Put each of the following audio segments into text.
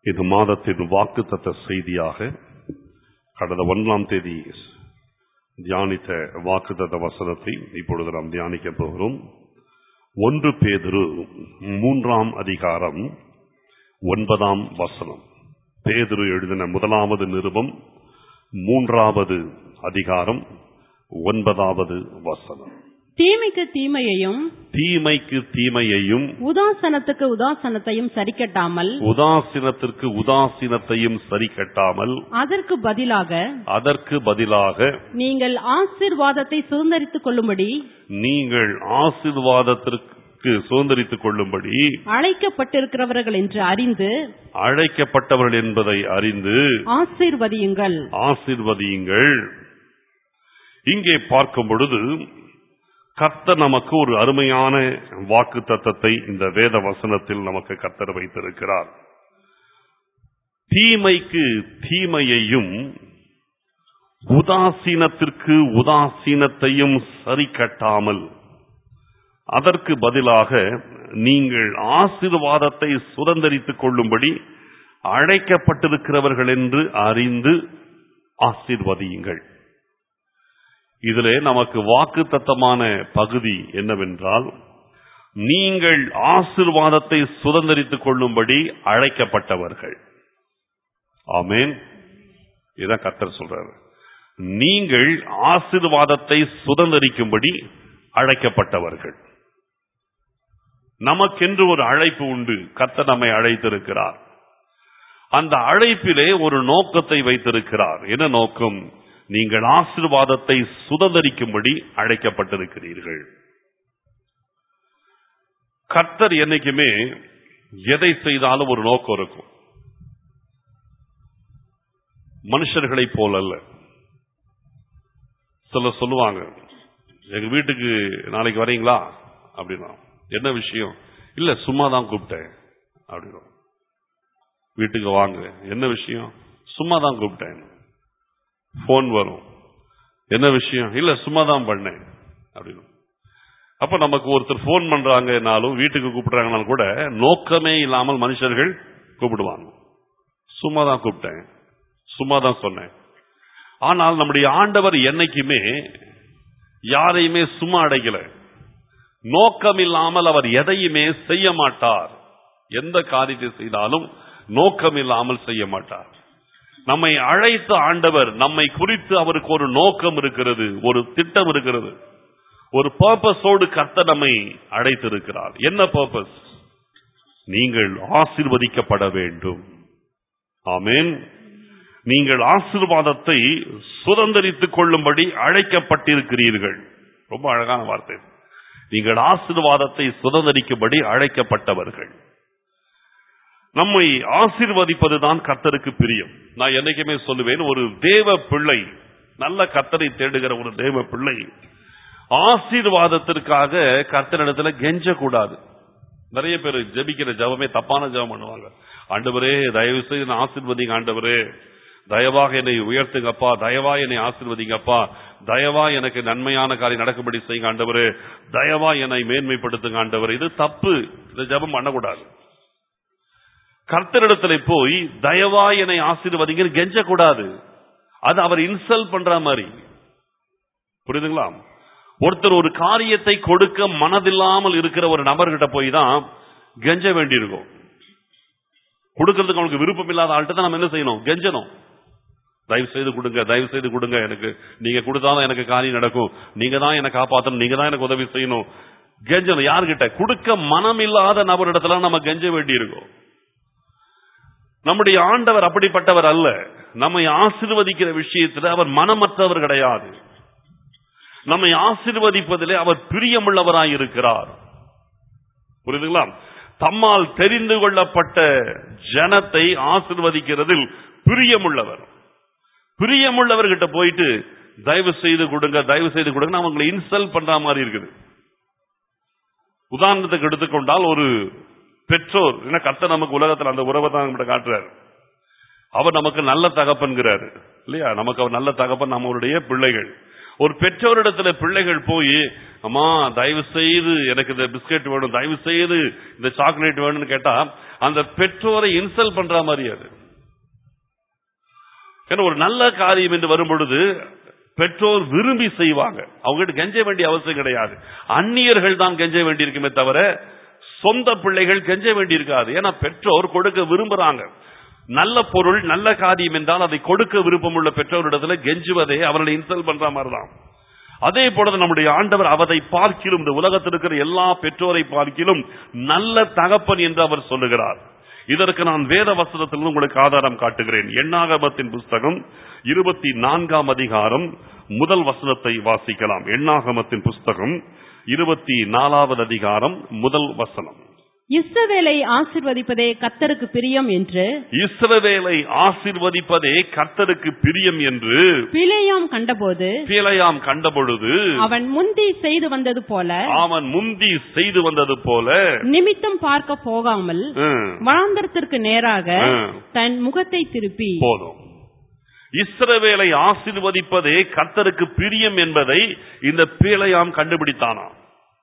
இந்த மாதத்தின் வாக்குத்தத்த செய்தியாக கடந்த ஒன்றாம் தேதி தியானித்த வாக்குத்தத்த வசனத்தை இப்பொழுது நாம் தியானிக்க போகிறோம் ஒன்று பேதுரு மூன்றாம் அதிகாரம் ஒன்பதாம் வசனம் பேதுரு எழுதின முதலாவது நிருபம் மூன்றாவது அதிகாரம் ஒன்பதாவது வசனம் தீமைக்கு தீமையையும் தீமைக்கு தீமையையும் உதாசனத்துக்கு உதாசனத்தையும் சரிக்கட்டாமல் உதாசீனத்திற்கு உதாசீனத்தையும் சரி கட்டாமல் அதற்கு பதிலாக அதற்கு பதிலாக நீங்கள் ஆசீர்வாதத்தை சுதந்தரித்துக் கொள்ளும்படி நீங்கள் ஆசீர்வாதத்திற்கு சுதந்திரித்துக் கொள்ளும்படி அழைக்கப்பட்டிருக்கிறவர்கள் என்று அறிந்து அழைக்கப்பட்டவர்கள் என்பதை அறிந்து ஆசீர்வதியுங்கள் ஆசீர்வதியுங்கள் இங்கே பார்க்கும் பொழுது கர்த்தர் நமக்கு ஒரு அருமையான வாக்கு தத்தத்தை இந்த வேத வசனத்தில் நமக்கு கர்த்தர் வைத்திருக்கிறார் தீமைக்கு தீமையையும் உதாசீனத்திற்கு உதாசீனத்தையும் சரி கட்டாமல் அதற்கு பதிலாக நீங்கள் ஆசீர்வாதத்தை சுதந்திரித்துக் கொள்ளும்படி அழைக்கப்பட்டிருக்கிறவர்கள் என்று அறிந்து ஆசீர்வதியுங்கள் இதிலே நமக்கு வாக்கு தத்தமான பகுதி என்னவென்றால் நீங்கள் ஆசிர்வாதத்தை சுதந்திரித்துக் கொள்ளும்படி அழைக்கப்பட்டவர்கள் ஆமேன் இதான் கத்தர் சொல்றாரு நீங்கள் ஆசிர்வாதத்தை சுதந்திரிக்கும்படி அழைக்கப்பட்டவர்கள் நமக்கென்று ஒரு அழைப்பு உண்டு கர்த்தர் நம்மை அழைத்திருக்கிறார் அந்த அழைப்பிலே ஒரு நோக்கத்தை வைத்திருக்கிறார் என்ன நோக்கம் நீங்கள் ஆசிர்வாதத்தை சுதந்திரிக்கும்படி அழைக்கப்பட்டிருக்கிறீர்கள் கர்த்தர் என்னைக்குமே எதை செய்தாலும் ஒரு நோக்கம் இருக்கும் மனுஷர்களை போல அல்ல சில சொல்லுவாங்க எங்க வீட்டுக்கு நாளைக்கு வரீங்களா அப்படின்னா என்ன விஷயம் இல்ல சும்மா தான் கூப்பிட்டேன் அப்படின்னா வீட்டுக்கு வாங்க என்ன விஷயம் சும்மா தான் கூப்பிட்டேன் போன் வரும் என்ன விஷயம் இல்ல சும்மா தான் பண்ணேன் அப்படின்னு அப்ப நமக்கு ஒருத்தர் போன் பண்றாங்கனாலும் வீட்டுக்கு கூப்பிடுறாங்கனாலும் கூட நோக்கமே இல்லாமல் மனுஷர்கள் கூப்பிடுவாங்க சும்மா தான் கூப்பிட்டேன் சும்மா தான் சொன்னேன் ஆனால் நம்முடைய ஆண்டவர் என்னைக்குமே யாரையுமே சும்மா அடைக்கல நோக்கம் இல்லாமல் அவர் எதையுமே செய்ய மாட்டார் எந்த காரியத்தை செய்தாலும் நோக்கம் இல்லாமல் செய்ய மாட்டார் நம்மை அழைத்த ஆண்டவர் நம்மை குறித்து அவருக்கு ஒரு நோக்கம் இருக்கிறது ஒரு திட்டம் இருக்கிறது ஒரு பர்பஸோடு கத்த நம்மை அழைத்திருக்கிறார் என்ன பர்பஸ் நீங்கள் ஆசிர்வதிக்கப்பட வேண்டும் ஆமேன் நீங்கள் ஆசிர்வாதத்தை சுதந்திரித்துக் கொள்ளும்படி அழைக்கப்பட்டிருக்கிறீர்கள் ரொம்ப அழகான வார்த்தை நீங்கள் ஆசிர்வாதத்தை சுதந்திரிக்கும்படி அழைக்கப்பட்டவர்கள் நம்மை ஆசிர்வதிப்பதுதான் கத்தருக்கு பிரியம் நான் என்னைக்குமே சொல்லுவேன் ஒரு தேவ பிள்ளை நல்ல கத்தரை தேடுகிற ஒரு தேவ பிள்ளை ஆசீர்வாதத்திற்காக கர்த்தரிடத்துல கெஞ்ச கூடாது நிறைய பேர் ஜபிக்கிற ஜபமே தப்பான ஜபம் பண்ணுவாங்க ஆண்டவரே தயவு செய்து ஆசிர்வதிங்க ஆண்டவரே தயவாக என்னை உயர்த்துங்கப்பா தயவா என்னை ஆசிர்வதிங்கப்பா தயவா எனக்கு நன்மையான காரியம் நடக்கும்படி செய்யுங்க ஆண்டவரே தயவா என்னை மேன்மைப்படுத்துங்க ஆண்டவர் இது தப்பு இந்த ஜபம் பண்ணக்கூடாது கர்த்தரிடத்துல போய் தயவா என்னை ஆசீர்வதிங்கன்னு கெஞ்ச கூடாது அது அவர் இன்சல்ட் பண்ற மாதிரி புரியுதுங்களா ஒருத்தர் ஒரு காரியத்தை கொடுக்க மனதில்லாமல் இருக்கிற ஒரு நபர்கிட்ட போய் தான் கெஞ்ச வேண்டியிருக்கும் கொடுக்கறதுக்கு அவனுக்கு விருப்பம் இல்லாத ஆள்கிட்ட தான் நம்ம என்ன செய்யணும் கெஞ்சணும் தயவு செய்து கொடுங்க தயவு செய்து கொடுங்க எனக்கு நீங்க கொடுத்தாதான் எனக்கு காரியம் நடக்கும் நீங்க தான் எனக்கு காப்பாற்றணும் நீங்க தான் எனக்கு உதவி செய்யணும் கெஞ்சணும் யாருகிட்ட கொடுக்க மனம் இல்லாத நபரிடத்துல நம்ம கெஞ்ச வேண்டியிருக்கும் நம்முடைய ஆண்டவர் அப்படிப்பட்டவர் அல்ல நம்மை ஆசிர்வதிக்கிற விஷயத்துல அவர் மனமற்றவர் கிடையாது நம்மை ஆசிர்வதிப்பதிலே அவர் பிரியமுள்ளவராய் இருக்கிறார் புரியுதுங்களா தம்மால் தெரிந்து கொள்ளப்பட்ட ஜனத்தை ஆசிர்வதிக்கிறதில் பிரியமுள்ளவர் பிரியமுள்ளவர்கிட்ட போயிட்டு தயவு செய்து கொடுங்க தயவு செய்து கொடுங்க அவங்களை இன்சல்ட் பண்ற மாதிரி இருக்குது உதாரணத்துக்கு எடுத்துக்கொண்டால் ஒரு பெற்றோர் என்ன கத்த நமக்கு உலகத்தில் அந்த உறவை தான் நம்மகிட்ட காட்டுறாரு அவர் நமக்கு நல்ல தகப்பன்கிறாரு இல்லையா நமக்கு அவர் நல்ல தகப்பன் நம்மளுடைய பிள்ளைகள் ஒரு பெற்றோரிடத்துல பிள்ளைகள் போய் அம்மா தயவு செய்து எனக்கு இந்த பிஸ்கட் வேணும் தயவு செய்து இந்த சாக்லேட் வேணும்னு கேட்டா அந்த பெற்றோரை இன்சல்ட் பண்ற மாதிரி அது ஏன்னா ஒரு நல்ல காரியம் என்று வரும் பொழுது பெற்றோர் விரும்பி செய்வாங்க அவங்ககிட்ட கெஞ்ச வேண்டிய அவசியம் கிடையாது அந்நியர்கள் தான் கெஞ்ச வேண்டியிருக்குமே தவிர சொந்த பிள்ளைகள் கெஞ்ச வேண்டியிருக்காது ஏன்னா பெற்றோர் கொடுக்க விரும்புறாங்க நல்ல பொருள் நல்ல காரியம் என்றால் அதை கொடுக்க விருப்பமுள்ள பெற்றோரிடத்துல கெஞ்சுவதே அவர்களை இன்சல்ட் பண்ற மாதிரிதான் அதே போல நம்முடைய ஆண்டவர் அவரை பார்க்கிலும் இந்த உலகத்தில் இருக்கிற எல்லா பெற்றோரை பார்க்கிலும் நல்ல தகப்பன் என்று அவர் சொல்லுகிறார் இதற்கு நான் வேத வசனத்திலிருந்து உங்களுக்கு ஆதாரம் காட்டுகிறேன் எண்ணாகமத்தின் புஸ்தகம் இருபத்தி நான்காம் அதிகாரம் முதல் வசனத்தை வாசிக்கலாம் எண்ணாகமத்தின் புஸ்தகம் இருபத்தி நாலாவது அதிகாரம் முதல் வசனம் இஸ்ரவேலை ஆசிர்வதிப்பதே கத்தருக்கு பிரியம் என்று இஸ்ரவேலை ஆசிர்வதிப்பதே கர்த்தருக்கு பிரியம் என்று பிலேயாம் கண்டபோது பிழையாம் கண்டபொழுது அவன் முந்தி செய்து வந்தது போல அவன் முந்தி செய்து வந்தது போல நிமித்தம் பார்க்க போகாமல் ம், வனாந்தரத்திற்கு நேராக ம், தன் முகத்தை திருப்பி போதும் இஸ்ரவேலை ஆசிர்வதிப்பதே கர்த்தருக்கு பிரியம் என்பதை இந்த பீழையாம் கண்டுபிடித்தானாம்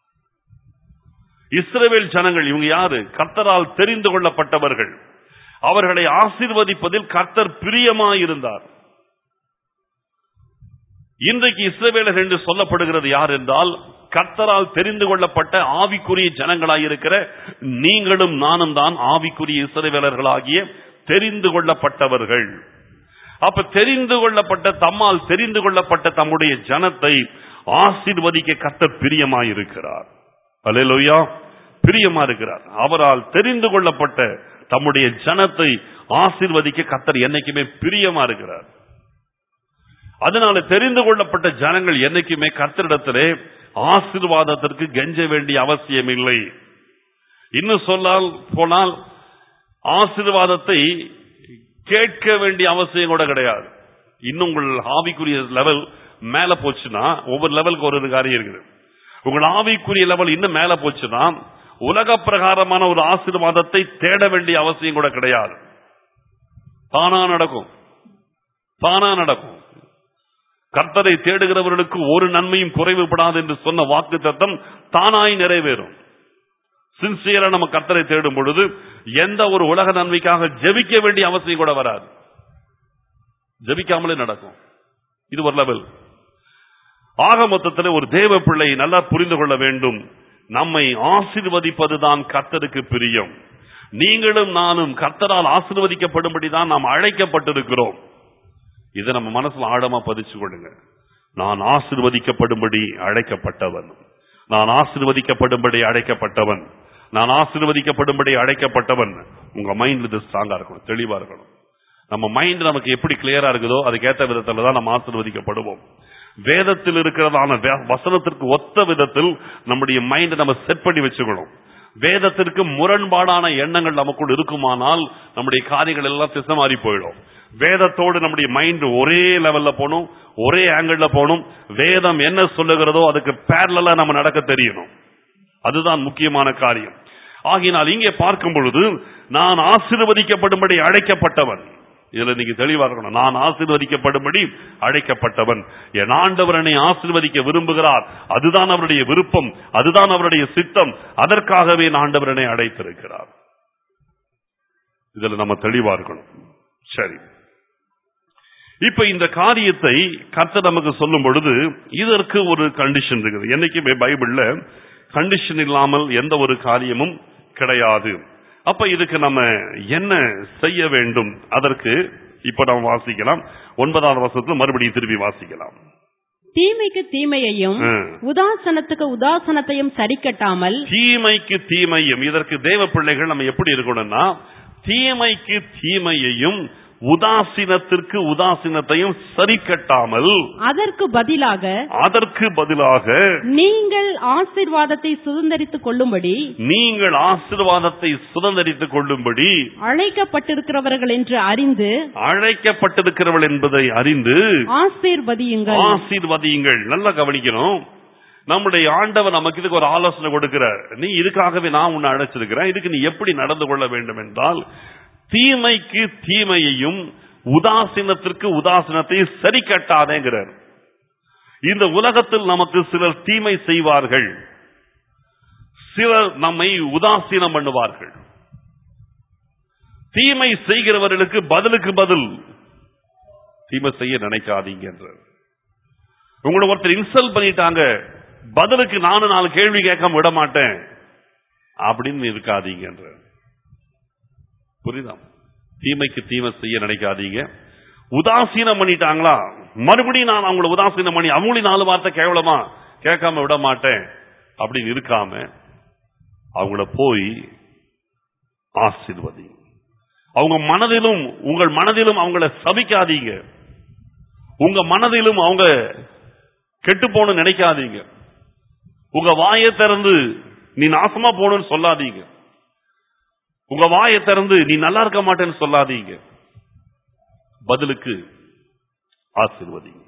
இஸ்ரவேல் ஜனங்கள் இவங்க யாரு கர்த்தரால் தெரிந்து கொள்ளப்பட்டவர்கள் அவர்களை ஆசீர்வதிப்பதில் கர்த்தர் பிரியமாயிருந்தார் இன்றைக்கு இஸ்ரவேலர் என்று சொல்லப்படுகிறது யார் என்றால் கர்த்தரால் தெரிந்து கொள்ளப்பட்ட ஆவிக்குரிய ஜனங்களாயிருக்கிற நீங்களும் நானும் தான் ஆவிக்குரிய இஸ்ரவேலர்களாகிய தெரிந்து கொள்ளப்பட்டவர்கள் அப்ப தெரிந்து கொள்ளப்பட்ட தம்மால் தெரிந்து கொள்ளப்பட்ட தம்முடைய ஜனத்தை ஆசீர்வதிக்க கர்த்தர் பிரியமாயிருக்கிறார் அல்லேலூயா பிரியமா இருக்கிறார் அவரால் தெரிந்து கொள்ளப்பட்ட தம்முடைய ஜனத்தை ஆசீர்வதிக்க கர்த்தர் என்னைக்குமே பிரியமா இருக்கிறார் அதனால தெரிந்து கொள்ளப்பட்ட ஜனங்கள் என்னைக்குமே கர்த்தரிடத்திலே ஆசீர்வாதத்திற்கு கெஞ்ச வேண்டிய அவசியம் இல்லை இன்னும் சொன்னால் போனால் ஆசீர்வாதத்தை கேட்க வேண்டிய அவசியம் கூட கிடையாது இன்னும் உங்கள் ஆவிக்குரிய லெவல் மேல போச்சுன்னா ஒவ்வொரு லெவலுக்கு ஒரு ஒரு காரியம் இருக்குது உங்கள் ஆவிக்குரிய லெவல் இன்னும் மேல போச்சுன்னா உலக பிரகாரமான ஒரு ஆசீர்வாதத்தை தேட வேண்டிய அவசியம் கூட கிடையாது தானா நடக்கும் தானா நடக்கும் கர்த்தரை தேடுகிறவர்களுக்கு ஒரு நன்மையும் குறைவுபடாது என்று சொன்ன வாக்கு தத்தம் தானாய் நிறைவேறும் சின்சியரா நம்ம கர்த்தரை தேடும் பொழுது எந்த ஒரு உலக நன்மைக்காக ஜெபிக்க வேண்டிய அவசியம் கூட வராது ஜெபிக்காமலே நடக்கும் இது ஒரு லெவல் ஆக மொத்தத்தில் ஒரு தேவ பிள்ளை நல்லா புரிந்து கொள்ள வேண்டும் நம்மை ஆசீர்வதிப்பதுதான் கர்த்தருக்கு பிரியம் நீங்களும் நானும் கர்த்தரால் ஆசீர்வதிக்கப்படும்படி தான் நாம் அழைக்கப்பட்டிருக்கிறோம் இதை நம்ம மனசுல ஆழமா பதிச்சு கொள்ளுங்க நான் ஆசீர்வதிக்கப்படும்படி அழைக்கப்பட்டவன் நான் ஆசீர்வதிக்கப்படும்படி அழைக்கப்பட்டவன் நான் ஆசீர்வதிக்கப்படும்படி அழைக்கப்பட்டவன் உங்க மைண்ட் இது ஸ்ட்ராங்கா இருக்கணும் தெளிவா இருக்கணும் நம்ம மைண்ட் நமக்கு எப்படி கிளியரா இருக்குதோ அதுக்கேற்ற விதத்துல தான் நம்ம ஆசீர்வதிக்கப்படுவோம் வேதத்தில் இருக்கிறதான வே- வசனத்திற்கு ஒத்த விதத்தில் நம்முடைய மைண்ட் நம்ம செட் பண்ணி வச்சுக்கணும் வேதத்திற்கு முரண்பாடான எண்ணங்கள் நமக்குள் இருக்குமானால் நம்முடைய காரியங்கள் எல்லாம் திசை மாறி போயிடும் வேதத்தோடு நம்முடைய மைண்ட் ஒரே லெவல்ல போகணும் ஒரே ஆங்கிள் போகணும் வேதம் என்ன சொல்லுகிறதோ அதுக்கு பேரலா நம்ம நடக்க தெரியணும் அதுதான் முக்கியமான காரியம் ஆகினால் இங்கே பார்க்கும் பொழுது நான் ஆசீர்வதிக்கப்படும்படி அழைக்கப்பட்டவன் இதுல நீங்க தெளிவா இருக்கணும் நான் ஆசீர்வதிக்கப்படும்படி அழைக்கப்பட்டவன் என் ஆண்டவர் என்னை ஆசீர்வதிக்க விரும்புகிறார் அதுதான் அவருடைய விருப்பம் அதுதான் அவருடைய சித்தம் அதற்காகவே என் ஆண்டவர் என்னை அழைத்திருக்கிறார் இதுல நம்ம தெளிவா இருக்கணும் சரி இப்ப இந்த காரியத்தை கர்த்தர் நமக்கு சொல்லும் பொழுது இதற்கு ஒரு கண்டிஷன் இருக்குது என்னைக்குமே பைபிள்ல கண்டிஷன் இல்லாமல் எந்த ஒரு காரியமும் கிடையாது அப்ப இதுக்கு நம்ம என்ன செய்ய வேண்டும் அதற்கு இப்ப நம்ம வாசிக்கலாம் ஒன்பதாவது வருஷத்துல மறுபடியும் திருப்பி வாசிக்கலாம் தீமைக்கு தீமையையும் ம். உதாசனத்துக்கு உதாசனத்தையும் சரிக்கட்டாமல் தீமைக்கு தீமையும் இதற்கு தேவ பிள்ளைகள் நம்ம எப்படி இருக்கணும்னா தீமைக்கு தீமையையும் உதாசீனத்திற்கு உதாசீனத்தையும் சரி கட்டாமல் அதற்கு பதிலாக அதற்கு பதிலாக நீங்கள் ஆசீர்வாதத்தை சுதந்தரித்துக் கொள்ளும்படி நீங்கள் ஆசீர்வாதத்தை சுதந்திரித்துக் கொள்ளும்படி அழைக்கப்பட்டிருக்கிறவர்கள் என்று அறிந்து அழைக்கப்பட்டிருக்கிறவள் என்பதை அறிந்து ஆசீர்வதியுங்கள் ஆசீர்வதியுங்கள் நல்லா கவனிக்கணும் நம்முடைய ஆண்டவர் நமக்கு இதுக்கு ஒரு ஆலோசனை கொடுக்கிறார் நீ இதுக்காகவே நான் உன்னை அழைச்சிருக்கிறேன் இதுக்கு நீ எப்படி நடந்து கொள்ள வேண்டும் என்றால் தீமைக்கு தீமையையும் உதாசீனத்திற்கு உதாசீனத்தையும் சரி கட்டாதேங்கிறார் இந்த உலகத்தில் நமக்கு சிலர் தீமை செய்வார்கள் சிலர் நம்மை உதாசீனம் பண்ணுவார்கள் தீமை செய்கிறவர்களுக்கு பதிலுக்கு பதில் தீமை செய்ய நினைக்காதீங்க என்றார். உங்களை ஒருத்தர் இன்சல்ட் பண்ணிட்டாங்க பதிலுக்கு நானும் நாலு கேள்வி கேட்காம விட மாட்டேன் அப்படின்னு இருக்காதீங்க என்றார். புரியுதா தீமைக்கு தீமை செய்ய நினைக்காதீங்க உதாசீனம் பண்ணிட்டாங்களா மறுபடியும் நான் அவங்கள உதாசீனம் பண்ணி அவங்களையும் நாலு வார்த்தை கேவலமா கேட்காம விட மாட்டேன் அப்படின்னு இருக்காம அவங்கள போய் ஆசீர்வதி அவங்க மனதிலும் உங்கள் மனதிலும் அவங்கள சபிக்காதீங்க உங்க மனதிலும் அவங்க கெட்டு போன நினைக்காதீங்க உங்க வாயை திறந்து நீ நாசமா போகணும்னு சொல்லாதீங்க உங்க வாயை திறந்து நீ நல்லா இருக்க மாட்டேன்னு சொல்லாதீங்க பதிலுக்கு ஆசீர்வதிங்க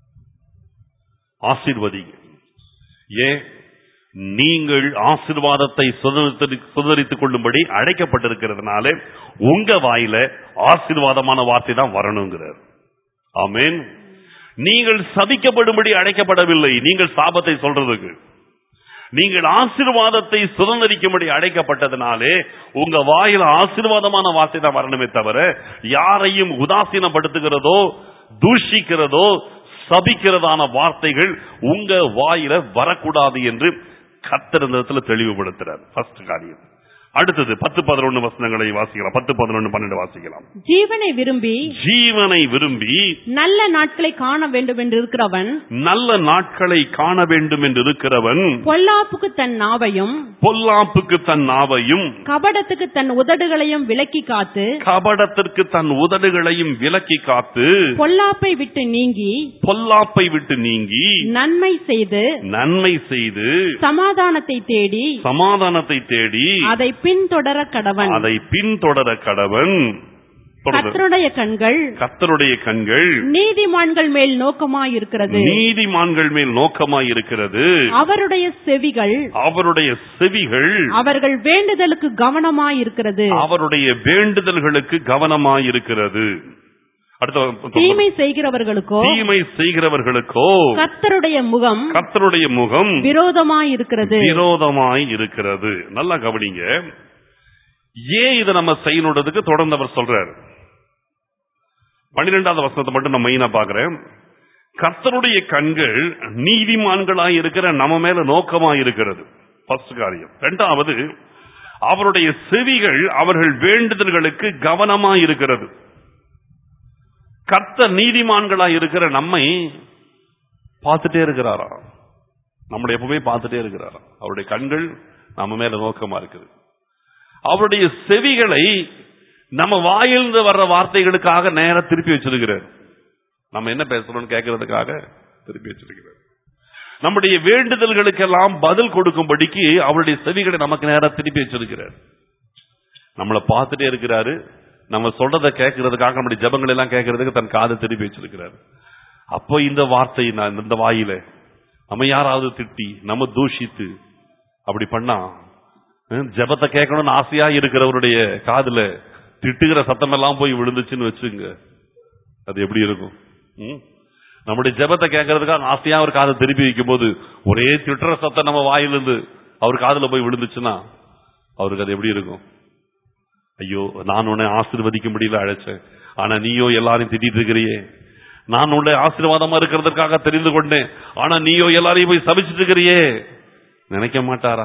ஆசீர்வதிங்க ஏன் நீங்கள் ஆசீர்வாதத்தை சுதந்திரி- சுதந்திரித்துக் கொள்ளும்படி அழைக்கப்பட்டிருக்கிறதுனால உங்க வாயில ஆசீர்வாதமான வார்த்தை தான் வரணுங்கிறார் ஆமென் நீங்கள் சபிக்கப்படும்படி அழைக்கப்படவில்லை நீங்கள் சாபத்தை சொல்றதுக்கு நீங்கள் ஆசீர்வாதத்தை சுதந்திரிக்கும்படி அழைக்கப்பட்டதுனாலே உங்க வாயில ஆசீர்வாதமான வார்த்தை தான் வரணுமே தவிர யாரையும் உதாசீனப்படுத்துகிறதோ தூஷிக்கிறதோ சபிக்கிறதான வார்த்தைகள் உங்க வாயில வரக்கூடாது என்று கத்தர் இந்த இடத்துல தெளிவுபடுத்துறார் ஃபர்ஸ்ட் காரியம் அடுத்தது பத்து பதினொன்னு வசனங்களை வாசிக்கலாம் பத்து பதினொன்னு பன்னெண்டு வாசிக்கலாம் ஜீவனை விரும்பி ஜீவனை விரும்பி நல்ல நாட்களை காண வேண்டும் என்று இருக்கிறவன் நல்ல நாட்களை காண வேண்டும் என்று இருக்கிறவன் பொல்லாப்புக்கு தன் நாவையும் பொல்லாப்புக்கு தன் நாவையும் கபடத்துக்கு தன் உதடுகளையும் விலக்கி காத்து கபடத்திற்கு தன் உதடுகளையும் விலக்கி காத்து பொல்லாப்பை விட்டு நீங்கி பொல்லாப்பை விட்டு நீங்கி நன்மை செய்து நன்மை செய்து சமாதானத்தை தேடி சமாதானத்தை தேடி அதை பின்தொடர கடவன் அதை பின்தொடர கடவன் தொடர்ந்து. கர்த்தருடைய கண்கள் கர்த்தருடைய கண்கள் நீதிமான்கள் மேல் நோக்கமாயிருக்கிறது நீதிமான்கள் மேல் நோக்கமாய் இருக்கிறது அவருடைய செவிகள் அவருடைய செவிகள் அவர்கள் வேண்டுதலுக்கு கவனமாயிருக்கிறது அவருடைய வேண்டுதல்களுக்கு கவனமாய் இருக்கிறது அடுத்த தீமை செய்கிறவர்களுக்கோ தீமை செய்கிறவர்களுக்கோ கர்த்தருடைய முகம் கர்த்தருடைய முகம் விரோதமாயிருக்கிறது விரோதமாய் இருக்கிறது நல்லா கவனிங்க ஏன் இதை நம்ம செய்யணுன்றதுக்கு தொடர்ந்து அவர் சொல்றாரு பன்னிரெண்டாவது வசனத்தை மட்டும் நான் மெயினா பாக்குறேன் கர்த்தருடைய கண்கள் நீதிமான்களாய் இருக்கிற நம்ம மேல நோக்கமாய் இருக்கிறது ஃபர்ஸ்ட் காரியம் இரண்டாவது அவருடைய செவிகள் அவர்கள் வேண்டுதல்களுக்கு கவனமாய் இருக்கிறது கர்த்தர் நீதிமான்களாய் இருக்கிற நம்மை பார்த்துட்டே இருக்கிறாரா நம்மளை எப்பவுமே பார்த்துட்டே இருக்கிறாரா அவருடைய கண்கள் நம்ம மேல நோக்கமா இருக்குது அவருடைய செவிகளை நம்ம வாயிலிருந்து வர்ற வார்த்தைகளுக்காக நேரா திருப்பி வச்சிருக்கிறார் நம்ம என்ன பேசுறோம்னு கேட்கறதுக்காக திருப்பி வச்சிருக்கிறார் நம்முடைய வேண்டுதல்களுக்கெல்லாம் பதில் கொடுக்கும்படிக்கு அவருடைய செவிகளை நமக்கு நேரா திருப்பி வச்சிருக்கிறார் நம்மளை பார்த்துட்டே இருக்கிறாரு நம்ம சொல்றதை கேட்கறதுக்காக நம்முடைய ஜபங்கள் எல்லாம் கேட்கறதுக்கு தன் காதை திருப்பி வச்சிருக்கிறார் அப்போ இந்த வார்த்தை நான் இந்த வாயில நம்ம யாராவது திட்டி நம்ம தூஷித்து அப்படி பண்ணா ஹம், ஜெபத்தை கேட்கணும்னு ஆசையா இருக்கிறவருடைய காதுல திட்டுகிற சத்தம் எல்லாம் போய் விழுந்துச்சுன்னு வச்சுங்க அது எப்படி இருக்கும் ம்? நம்முடைய ஜெபத்தை கேட்கறதுக்காக ஆசையா அவர் காதை திருப்பி வைக்கும் போது ஒரே திட்டுற சத்தம் நம்ம வாயிலிருந்து அவர் காதுல போய் விழுந்துச்சுன்னா அவருக்கு அது எப்படி இருக்கும் ஐயோ நான் உன்னை ஆசீர்வதிக்க முடியல அழைச்சேன் ஆனா நீயோ எல்லாரையும் திட்டிட்டு இருக்கிறியே நான் உன்னை ஆசீர்வாதமா இருக்கிறதுக்காக தெரிந்து கொண்டேன் ஆனா நீயோ எல்லாரையும் போய் சபிச்சிட்டு இருக்கிறியே நினைக்க மாட்டாரா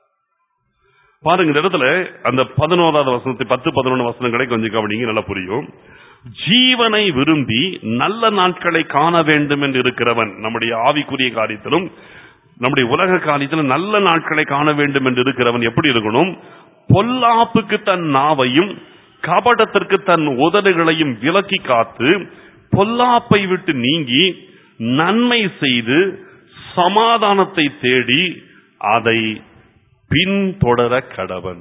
பாருங்க இந்த இடத்துல அந்த பதினோராவது வசனத்தை பத்து பதினொன்று வசனங்களை கொஞ்சம் கவனிங்க நல்லா புரியும் ஜீவனை விரும்பி நல்ல நாட்களை காண வேண்டும் என்று இருக்கிறவன் நம்முடைய ஆவிக்குரிய காரியத்திலும் நம்முடைய உலக காரியத்திலும் நல்ல நாட்களை காண வேண்டும் என்று இருக்கிறவன் எப்படி இருக்கணும் பொல்லாப்புக்கு தன் நாவையும் கபடத்திற்கு தன் உதடுகளையும் விலக்கி காத்து பொல்லாப்பை விட்டு நீங்கி நன்மை செய்து சமாதானத்தை தேடி அதை பின்தொடர கடவன்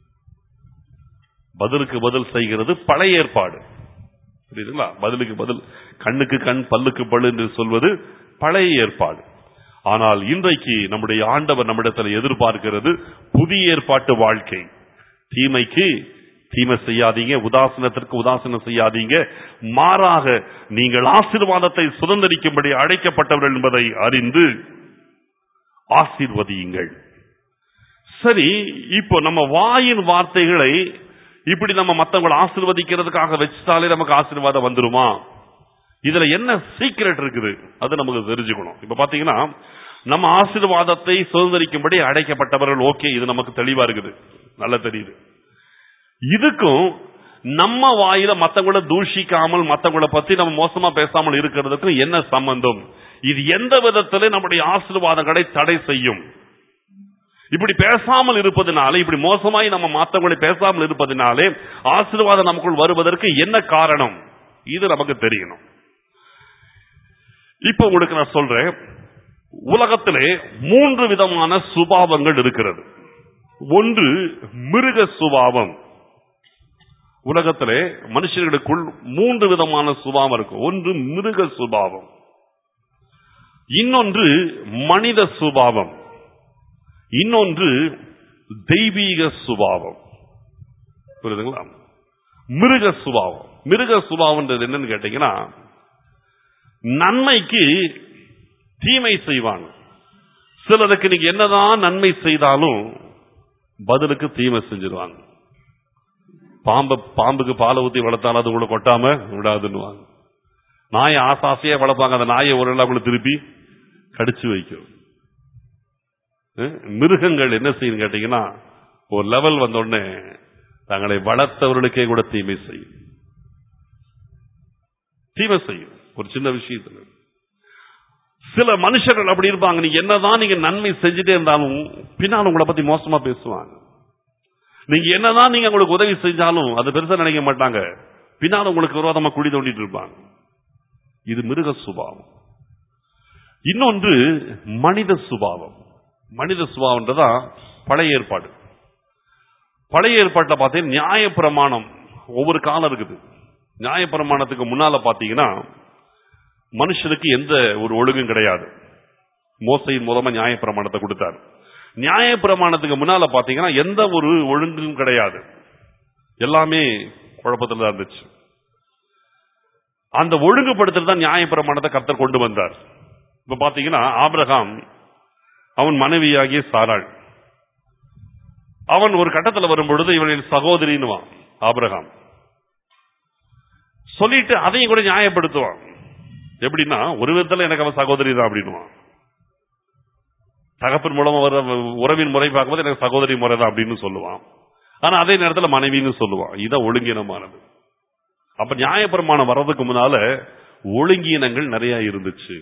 பதிலுக்கு பதில் செய்கிறது பழைய ஏற்பாடு புரியுதுங்களா பதிலுக்கு பதில் கண்ணுக்கு கண் பல்லுக்கு பல்லு என்று சொல்வது பழைய ஏற்பாடு ஆனால் இன்றைக்கு நம்முடைய ஆண்டவர் நம்மிடத்தில் எதிர்பார்க்கிறது புதிய ஏற்பாட்டு வாழ்க்கை தீமைக்கு தீமை செய்யாதீங்க உதாசீனத்திற்கு உதாசீனம் செய்யாதீங்க மாறாக நீங்கள் ஆசீர்வாதத்தை சுதந்திரிக்கும்படி அழைக்கப்பட்டவர்கள் என்பதை அறிந்து ஆசீர்வதியுங்கள் சரி இப்போ நம்ம வாயின் வார்த்தைகளை இப்படி நம்ம மத்தவங்களை ஆசீர்வதிக்கிறதுக்காக வச்சுட்டாலே நமக்கு ஆசீர்வாதம் வந்துருமா இதுல என்ன சீக்ரெட் இருக்குது அது நமக்கு தெரிஞ்சுக்கணும் இப்ப பாத்தீங்கன்னா நம்ம ஆசீர்வாதத்தை சுதந்திரிக்கும்படி அடைக்கப்பட்டவர்கள் ஓகே இது நமக்கு தெளிவா இருக்குது நல்லா தெரியுது இதுக்கும் நம்ம வாயில மத்தவங்கள தூஷிக்காமல் மத்தவங்கள பத்தி நம்ம மோசமா பேசாமல் இருக்கிறதுக்கும் என்ன சம்பந்தம் இது எந்த விதத்திலே நம்முடைய ஆசீர்வாதங்களை தடை செய்யும் இப்படி பேசாமல் இருப்பதனாலே இப்படி மோசமாய் நம்ம மத்தவங்களை பேசாமல் இருப்பதனாலே ஆசீர்வாதம் நமக்குள் வருவதற்கு என்ன காரணம் இது நமக்கு தெரியணும் இப்ப உங்களுக்கு நான் சொல்றேன் உலகத்திலே மூன்று விதமான சுபாவங்கள் இருக்கிறது ஒன்று மிருக சுபாவம் உலகத்திலே மனுஷர்களுக்குள் மூன்று விதமான சுபாவம் இருக்கும் ஒன்று மிருக சுபாவம் இன்னொன்று மனித சுபாவம் இன்னொன்று தெய்வீக சுபாவம் புரியுதுங்களா மிருக சுபாவம் மிருக சுபாவம்ன்றது என்னன்னு கேட்டீங்கன்னா நன்மைக்கு தீமை செய்வாங்க சிலருக்கு நீங்க என்னதான் நன்மை செய்தாலும் பதிலுக்கு தீமை செஞ்சிருவாங்க பாம்பு பாம்புக்கு பாலை ஊத்தி வளர்த்தாலும் அது உங்களை கொட்டாம விடாதுன்னுவாங்க நாயை ஆசாசையா வளர்ப்பாங்க அந்த நாயை ஒரு நாள் அவங்களை திருப்பி கடிச்சு வைக்கும் அஹ் மிருகங்கள் என்ன செய்யும் கேட்டீங்கன்னா ஒரு லெவல் வந்த உடனே தங்களை வளர்த்தவர்களுக்கே கூட தீமை செய்யும் தீமை செய்யும் ஒரு சின்ன விஷயத்துல சில மனுஷர்கள் அப்படி இருப்பாங்க நீங்க என்னதான் நீங்க நன்மை செஞ்சுட்டே இருந்தாலும் பின்னால் உங்களை பத்தி மோசமா பேசுவாங்க நீங்க என்னதான் நீங்க உங்களுக்கு உதவி செஞ்சாலும் அது பெருசா நினைக்க மாட்டாங்க பின்னால் உங்களுக்கு விரோதமா குழி தோண்டிட்டு இருப்பாங்க இது மிருக சுபாவம் இன்னொன்று மனித சுபாவம் மனித சுபாவம்ன்றதா பழைய ஏற்பாடு பழைய ஏற்பாட்டில் பார்த்தீங்கன்னா நியாய பிரமாணம் ஒவ்வொரு காலம் இருக்குது நியாய பிரமாணத்துக்கு முன்னால பாத்தீங்கன்னா மனுஷனுக்கு எந்த ஒரு ஒழுங்கும் கிடையாது மோசையின் மூலமா நியாய பிரமாணத்தை கொடுத்தார் நியாய பிரமாணத்துக்கு முன்னால பாத்தீங்கன்னா எந்த ஒரு ஒழுங்கும் கிடையாது எல்லாமே குழப்பத்துல தான் இருந்துச்சு அந்த ஒழுங்குபடுத்தல் தான் நியாய பிரமாணத்தை கர்த்தர் கொண்டு வந்தார் இப்ப பாத்தீங்கன்னா ஆபிரகாம் அவன் மனைவியாகிய சாராள் அவன் ஒரு கட்டத்துல வரும்பொழுது இவனின் சகோதரின்னுவான் ஆபிரகாம் சொல்லிட்டு அதையும் கூட நியாயப்படுத்துவான் எப்படின்னா ஒரு விதத்துல எனக்கு அவன் சகோதரி தான் அப்படின்னுவான் தகப்பன் மூலமா வர உறவின் முறை பார்க்கும்போது எனக்கு சகோதரி முறை தான் அப்படின்னு சொல்லுவான் ஆனா அதே நேரத்துல மனைவின்னு சொல்லுவான் இதான் ஒழுங்கீனமானது அப்ப நியாயப்பிரமாணம் வர்றதுக்கு முன்னால ஒழுங்கீனங்கள் நிறைய இருந்துச்சு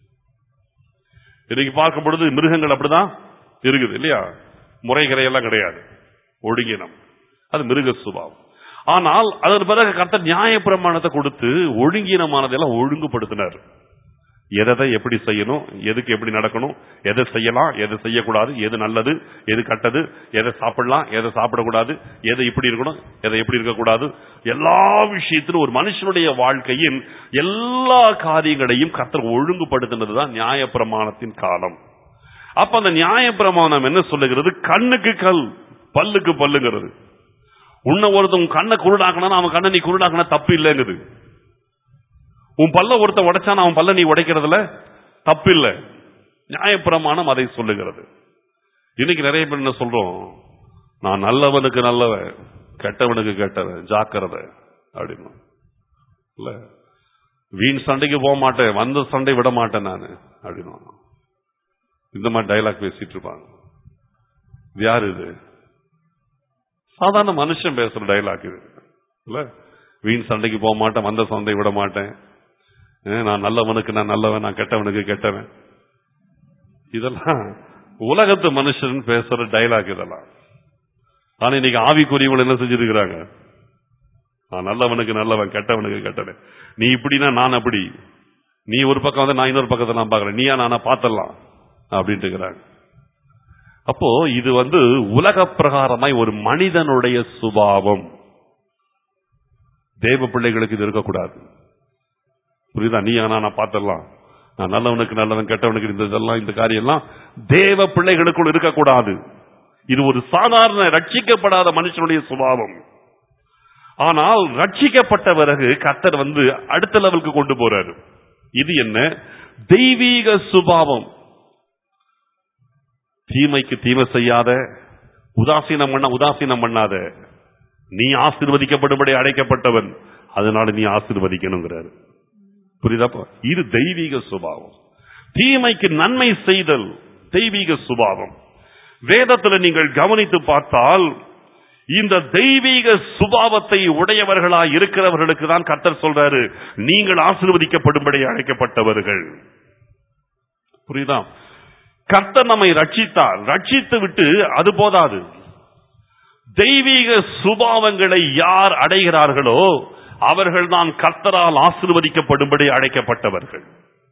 இன்னைக்கு பார்க்கும் பொழுது மிருகங்கள் அப்படிதான் இருக்குது இல்லையா முறைகரையெல்லாம் கிடையாது ஒழுங்கினம் அது மிருக சுபாவம் ஆனால் அதன் பிறகு கர்த்தர் நியாய பிரமாணத்தை கொடுத்து ஒழுங்கீனமானதெல்லாம் ஒழுங்குபடுத்தினார் எதை எப்படி செய்யணும் எதுக்கு எப்படி நடக்கணும் எதை செய்யலாம் எதை செய்யக்கூடாது எது நல்லது எது கட்டது எதை சாப்பிடலாம் எதை சாப்பிடக்கூடாது எதை இப்படி இருக்கணும் எதை எப்படி இருக்கக்கூடாது எல்லா விஷயத்திலும் ஒரு மனுஷனுடைய வாழ்க்கையின் எல்லா காரியங்களையும் கர்த்தர் ஒழுங்குபடுத்தினது தான் நியாய பிரமாணத்தின் காலம் அப்ப அந்த நியாய பிரமாணம் என்ன சொல்லுகிறது கண்ணுக்கு கல் பல்லுக்கு பல்லுங்கிறது உன்னை ஒருத்தன் உன் கண்ணை குருடாக்கணும் அவன் கண்ணை நீ குருடாக்கினா தப்பு இல்லைங்குது உன் பல்ல ஒருத்த உடைச்சான் அவன் பல்ல நீ உடைக்கிறதுல தப்பு இல்லை நியாயப்பிரமாணம் அதை சொல்லுகிறது இன்னைக்கு நிறைய பேர் என்ன சொல்றோம் நான் நல்லவனுக்கு நல்லவன் கெட்டவனுக்கு கெட்டவன் ஜாக்கிரதை அப்படின்னு இல்ல வீண் சண்டைக்கு போக மாட்டேன் வந்த சண்டை விட மாட்டேன் நான் அப்படின்னு இந்த மாதிரி டைலாக் பேசிட்டு இருப்பாங்க இது யாரு இது சாதாரண மனுஷன் பேசுற டைலாக் இது இல்ல வீண் சண்டைக்கு போக மாட்டேன் வந்த சண்டை விட மாட்டேன் அஹ் நான் நல்லவனுக்கு நான் நல்லவன் நான் கெட்டவனுக்கு கெட்டவன் இதெல்லாம் உலகத்து மனுஷன் பேசுற டைலாக் இதெல்லாம் ஆனா இன்னைக்கு ஆவிக்குரியவங்க என்ன செஞ்சிருக்கிறாங்க நான் நல்லவனுக்கு நல்லவன் கெட்டவனுக்கு கெட்டவன் நீ இப்படின்னா நான் அப்படி நீ ஒரு பக்கம் வந்து நான் இன்னொரு பக்கத்தை நான் பார்க்கறேன் நீயா நானா பார்த்தலாம் அப்படின்ட்டு இருக்கிறாங்க அப்போ இது வந்து உலக பிரகாரமாய் ஒரு மனிதனுடைய சுபாவம் தேவ பிள்ளைகளுக்கு இது இருக்கக்கூடாது புரியுதா நீ ஆனா நான் பார்த்தரலாம் நான் நல்லவனுக்கு நல்லவன் கெட்டவனுக்கு இந்த இதெல்லாம் இந்த காரியம் எல்லாம் தேவ பிள்ளைகளுக்குள் இருக்கக்கூடாது இது ஒரு சாதாரண ரட்சிக்கப்படாத மனுஷனுடைய சுபாவம் ஆனால் ரட்சிக்கப்பட்ட பிறகு கர்த்தர் வந்து அடுத்த லெவலுக்கு கொண்டு போறாரு இது என்ன தெய்வீக சுபாவம் தீமைக்கு தீமை செய்யாத உதாசீனம் பண்ண உதாசீனம் பண்ணாத நீ ஆசீர்வதிக்கப்படும்படி அழைக்கப்பட்டவன் அதனால நீ ஆசீர்வதிக்கணுங்கிறாரு புரியுதாப்பா இது தெய்வீக சுபாவம் தீமைக்கு நன்மை செய்தல் தெய்வீக சுபாவம் வேதத்துல நீங்கள் கவனித்து பார்த்தால் இந்த தெய்வீக சுபாவத்தை உடையவர்களாய் இருக்கிறவர்களுக்கு தான் கர்த்தர் சொல்றாரு நீங்கள் ஆசீர்வதிக்கப்படும்படி அழைக்கப்பட்டவர்கள் புரியுதா கர்த்தர் நம்மை ரட்சித்தார் ரட்சித்து விட்டு அது போதாது தெய்வீக சுபாவங்களை யார் அடைகிறார்களோ அவர்கள் தான் கர்த்தரால் ஆசீர்வதிக்கப்படும்படி அழைக்கப்பட்டவர்கள்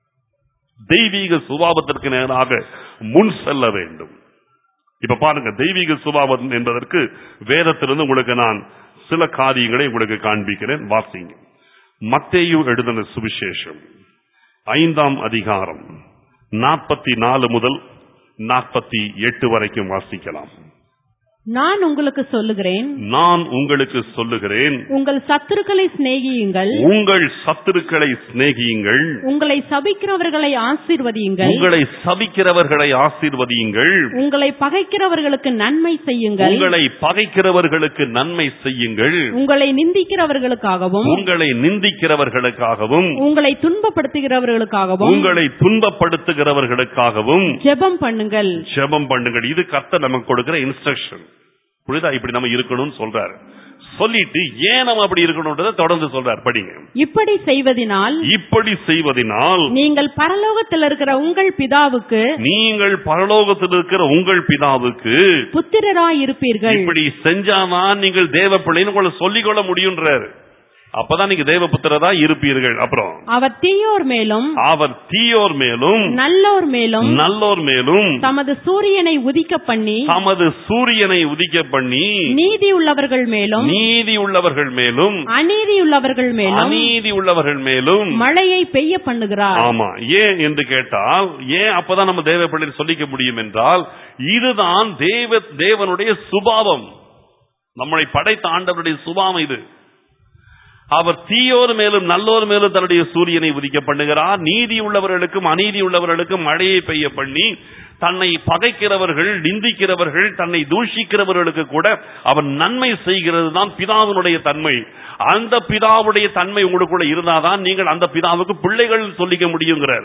தெய்வீக சுபாவத்திற்கு நேராக முன் செல்ல வேண்டும் இப்ப பாருங்க தெய்வீக சுபாவம் என்பதற்கு வேதத்திலிருந்து உங்களுக்கு நான் சில காரியங்களை உங்களுக்கு காண்பிக்கிறேன் வாசிங்க மத்தேயு எழுதின சுவிசேஷம் ஐந்தாம் அதிகாரம் நாற்பத்தி நாலு முதல் நாற்பத்தி எட்டு வரைக்கும் வாசிக்கலாம் நான் உங்களுக்கு சொல்லுகிறேன் நான் உங்களுக்கு சொல்லுகிறேன் உங்கள் சத்துருக்களை சிநேகியுங்கள் உங்கள் சத்துருக்களை சிநேகியுங்கள் உங்களை சபிக்கிறவர்களை ஆசீர்வதியுங்கள் உங்களை சபிக்கிறவர்களை ஆசீர்வதியுங்கள் உங்களை பகைக்கிறவர்களுக்கு நன்மை செய்யுங்கள் உங்களை பகைக்கிறவர்களுக்கு நன்மை செய்யுங்கள் உங்களை நிந்திக்கிறவர்களுக்காகவும் உங்களை நிந்திக்கிறவர்களுக்காகவும் உங்களை துன்பப்படுத்துகிறவர்களுக்காகவும் உங்களை துன்பப்படுத்துகிறவர்களுக்காகவும் ஜெபம் பண்ணுங்கள் ஜெபம் பண்ணுங்கள் இது கர்த்தர் நமக்கு கொடுக்கிற இன்ஸ்ட்ரக்ஷன் புரியுதா இப்படி நம்ம இருக்கணும்னு சொல்றாரு சொல்லிட்டு ஏன் நம்ம அப்படி இருக்கணும்ன்றதை தொடர்ந்து சொல்றார் படிங்க இப்படி செய்வதினால் இப்படி செய்வதனால் நீங்கள் பரலோகத்தில் இருக்கிற உங்கள் பிதாவுக்கு நீங்கள் பரலோகத்தில் இருக்கிற உங்கள் பிதாவுக்கு புத்திரராய் இருப்பீர்கள் இப்படி செஞ்சாதான் நீங்கள் தேவ பிள்ளைன்னு உங்களை சொல்லிக்கொள்ள முடியுன்றாரு அப்பதான் நீங்க தேவ புத்திரரா இருப்பீர்கள் அப்புறம் அவர் தீயோர் மேலும் அவர் தீயோர் மேலும் நல்லோர் மேலும் நல்லோர் மேலும் தமது சூரியனை உதிக்க பண்ணி தமது சூரியனை உதிக்க பண்ணி நீதி உள்ளவர்கள் மேலும் நீதி உள்ளவர்கள் மேலும் அநீதி உள்ளவர்கள் மேலும் அநீதி உள்ளவர்கள் மேலும் மழையை பெய்ய பண்ணுகிறார் ஆமா ஏன் என்று கேட்டால் ஏன் அப்பதான் நம்ம தேவ பிள்ளை சொல்லிக்க முடியும் என்றால் இதுதான் தேவ தேவனுடைய சுபாவம் நம்மளை படைத்த ஆண்டவருடைய சுபாவம் இது அவர் தீயோர் மேலும் நல்லோர் மேலும் தன்னுடைய சூரியனை உதிக்க பண்ணுகிறார் நீதி உள்ளவர்களுக்கும் அநீதி உள்ளவர்களுக்கும் மழையை பெய்ய பண்ணி தன்னை பகைக்கிறவர்கள் நிந்திக்கிறவர்கள் தன்னை தூஷிக்கிறவர்களுக்கு கூட அவர் நன்மை செய்கிறது தான் பிதாவினுடைய தன்மை அந்த பிதாவுடைய தன்மை உங்களுக்குள்ள இருந்தாதான் நீங்கள் அந்த பிதாவுக்கு பிள்ளைகள் சொல்லிக்க முடியுங்கிறார்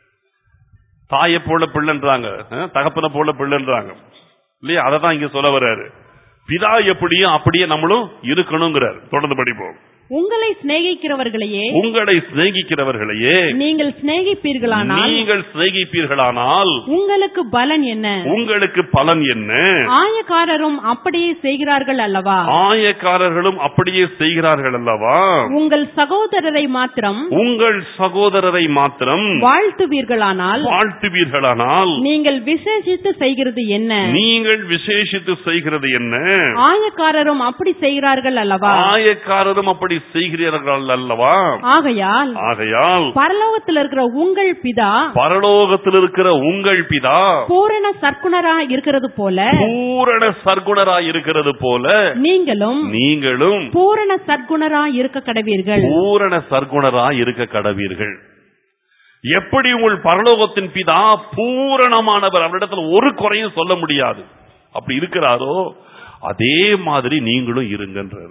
தாயை போல பிள்ளைன்றாங்க அஹ், தகப்பனை போல பிள்ளைன்றாங்க இல்லையா அதை தான் இங்க சொல்ல வர்றாரு பிதா எப்படியும் அப்படியே நம்மளும் இருக்கணுங்கிறார் தொடர்ந்து படிப்போம் உங்களை சிநேகிக்கிறவர்களையே உங்களை சிநேகிக்கிறவர்களையே நீங்கள் சிநேகிப்பீர்களானால் நீங்கள் சிநேகிப்பீர்களானால் உங்களுக்கு பலன் என்ன உங்களுக்கு பலன் என்ன ஆயக்காரரும் அப்படியே செய்கிறார்கள் அல்லவா ஆயக்காரர்களும் அப்படியே செய்கிறார்கள் அல்லவா உங்கள் சகோதரரை மாத்திரம் உங்கள் சகோதரரை மாத்திரம் வாழ்த்துவீர்களானால் வாழ்த்துவீர்களானால் நீங்கள் விசேஷித்து செய்கிறது என்ன நீங்கள் விசேஷித்து செய்கிறது என்ன ஆயக்காரரும் அப்படி செய்கிறார்கள் அல்லவா ஆயக்காரரும் அப்படி செய்கிறீர்கள் அல்லவா ஆகையால் ஆகையால் பரலோகத்தில் இருக்கிற உங்கள் பிதா பரலோகத்தில் இருக்கிற உங்கள் பிதா பூரண சர்க்குணரா இருக்கிறது போல பூரண சர்க்குணராய் இருக்கிறது போல நீங்களும் நீங்களும் பூரண சர்க்குணரா இருக்க கடவீர்கள் பூரண சர்க்குணராய் இருக்க கடவீர்கள் எப்படி உங்கள் பரலோகத்தின் பிதா பூரணமானவர் அவரிடத்துல ஒரு குறையும் சொல்ல முடியாது அப்படி இருக்கிறாரோ அதே மாதிரி நீங்களும் இருங்கன்றார்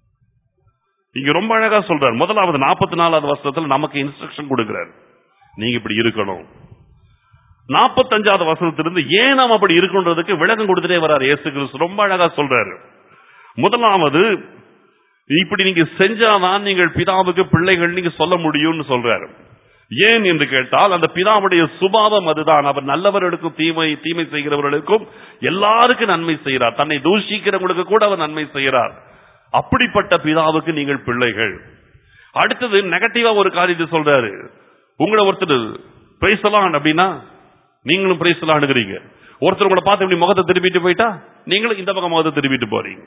இங்க ரொம்ப அழகா சொல்றார் முதலாவது நாற்பத்தி நாலாவது வருஷத்துல நமக்கு இன்ஸ்ட்ரக்ஷன் கொடுக்கிறார் நீங்க இப்படி இருக்கணும் நாற்பத்தஞ்சாவது வசனத்திலிருந்து ஏன் நாம் அப்படி இருக்குன்றதுக்கு விளக்கம் கொடுத்துட்டே வர்றார் இயேசு கிறிஸ்து ரொம்ப அழகா சொல்றாரு முதலாவது இப்படி நீங்க செஞ்சாதான் நீங்கள் பிதாவுக்கு பிள்ளைகள் நீங்க சொல்ல முடியும்னு சொல்றாரு ஏன் என்று கேட்டால் அந்த பிதாவுடைய சுபாவம் அதுதான் அவர் நல்லவர்களுக்கும் தீமை தீமை செய்கிறவர்களுக்கும் எல்லாருக்கும் நன்மை செய்கிறார் தன்னை தூஷிக்கிறவங்களுக்கு கூட அவர் நன்மை செய்கிறார் அப்படிப்பட்ட பிதாவுக்கு நீங்கள் பிள்ளைகள் அடுத்தது நெகட்டிவா ஒரு காரியத்தை சொல்றாரு உங்களை ஒருத்தர் பிரைசலான் அப்படின்னா நீங்களும் பிரைசலான்னுக்கிறீங்க ஒருத்தர் உங்களை பார்த்து இப்படி முகத்தை திருப்பிட்டு போயிட்டா நீங்களும் இந்த பக்கம் முகத்தை திருப்பிட்டு போறீங்க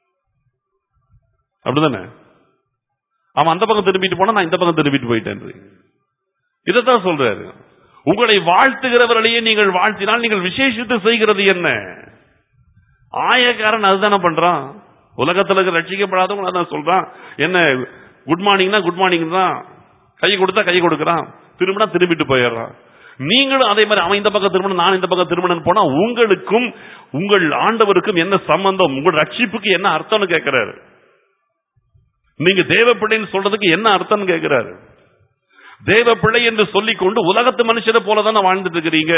அப்படிதானே அவன் அந்த பக்கம் திரும்பிட்டு போனா நான் இந்த பக்கம் திரும்பிட்டு போயிட்டேன் இதைத்தான் சொல்றாரு உங்களை வாழ்த்துகிறவர்களையே நீங்கள் வாழ்த்தினால் நீங்கள் விசேஷித்து செய்கிறது என்ன ஆயக்காரன் அதுதானே பண்றான் உலகத்துல இருக்க ரட்சிக்கப்படாதவங்க அதான் சொல்றான் என்ன குட் மார்னிங்னா குட் மார்னிங் தான் கை கொடுத்தா கை கொடுக்கறான் திரும்பினா திரும்பிட்டு போயிடுறான் நீங்களும் அதே மாதிரி அவன் இந்த பக்கம் திருமணம் நான் இந்த பக்கம் திருமணம் போனா உங்களுக்கும் உங்கள் ஆண்டவருக்கும் என்ன சம்பந்தம் உங்கள் ரட்சிப்புக்கு என்ன அர்த்தம்னு கேட்கிறாரு நீங்க தேவ பிள்ளைன்னு சொல்றதுக்கு என்ன அர்த்தம்னு கேட்கிறாரு தேவ பிள்ளை என்று சொல்லிக்கொண்டு உலகத்து மனுஷரை போல தானே வாழ்ந்துட்டு இருக்கிறீங்க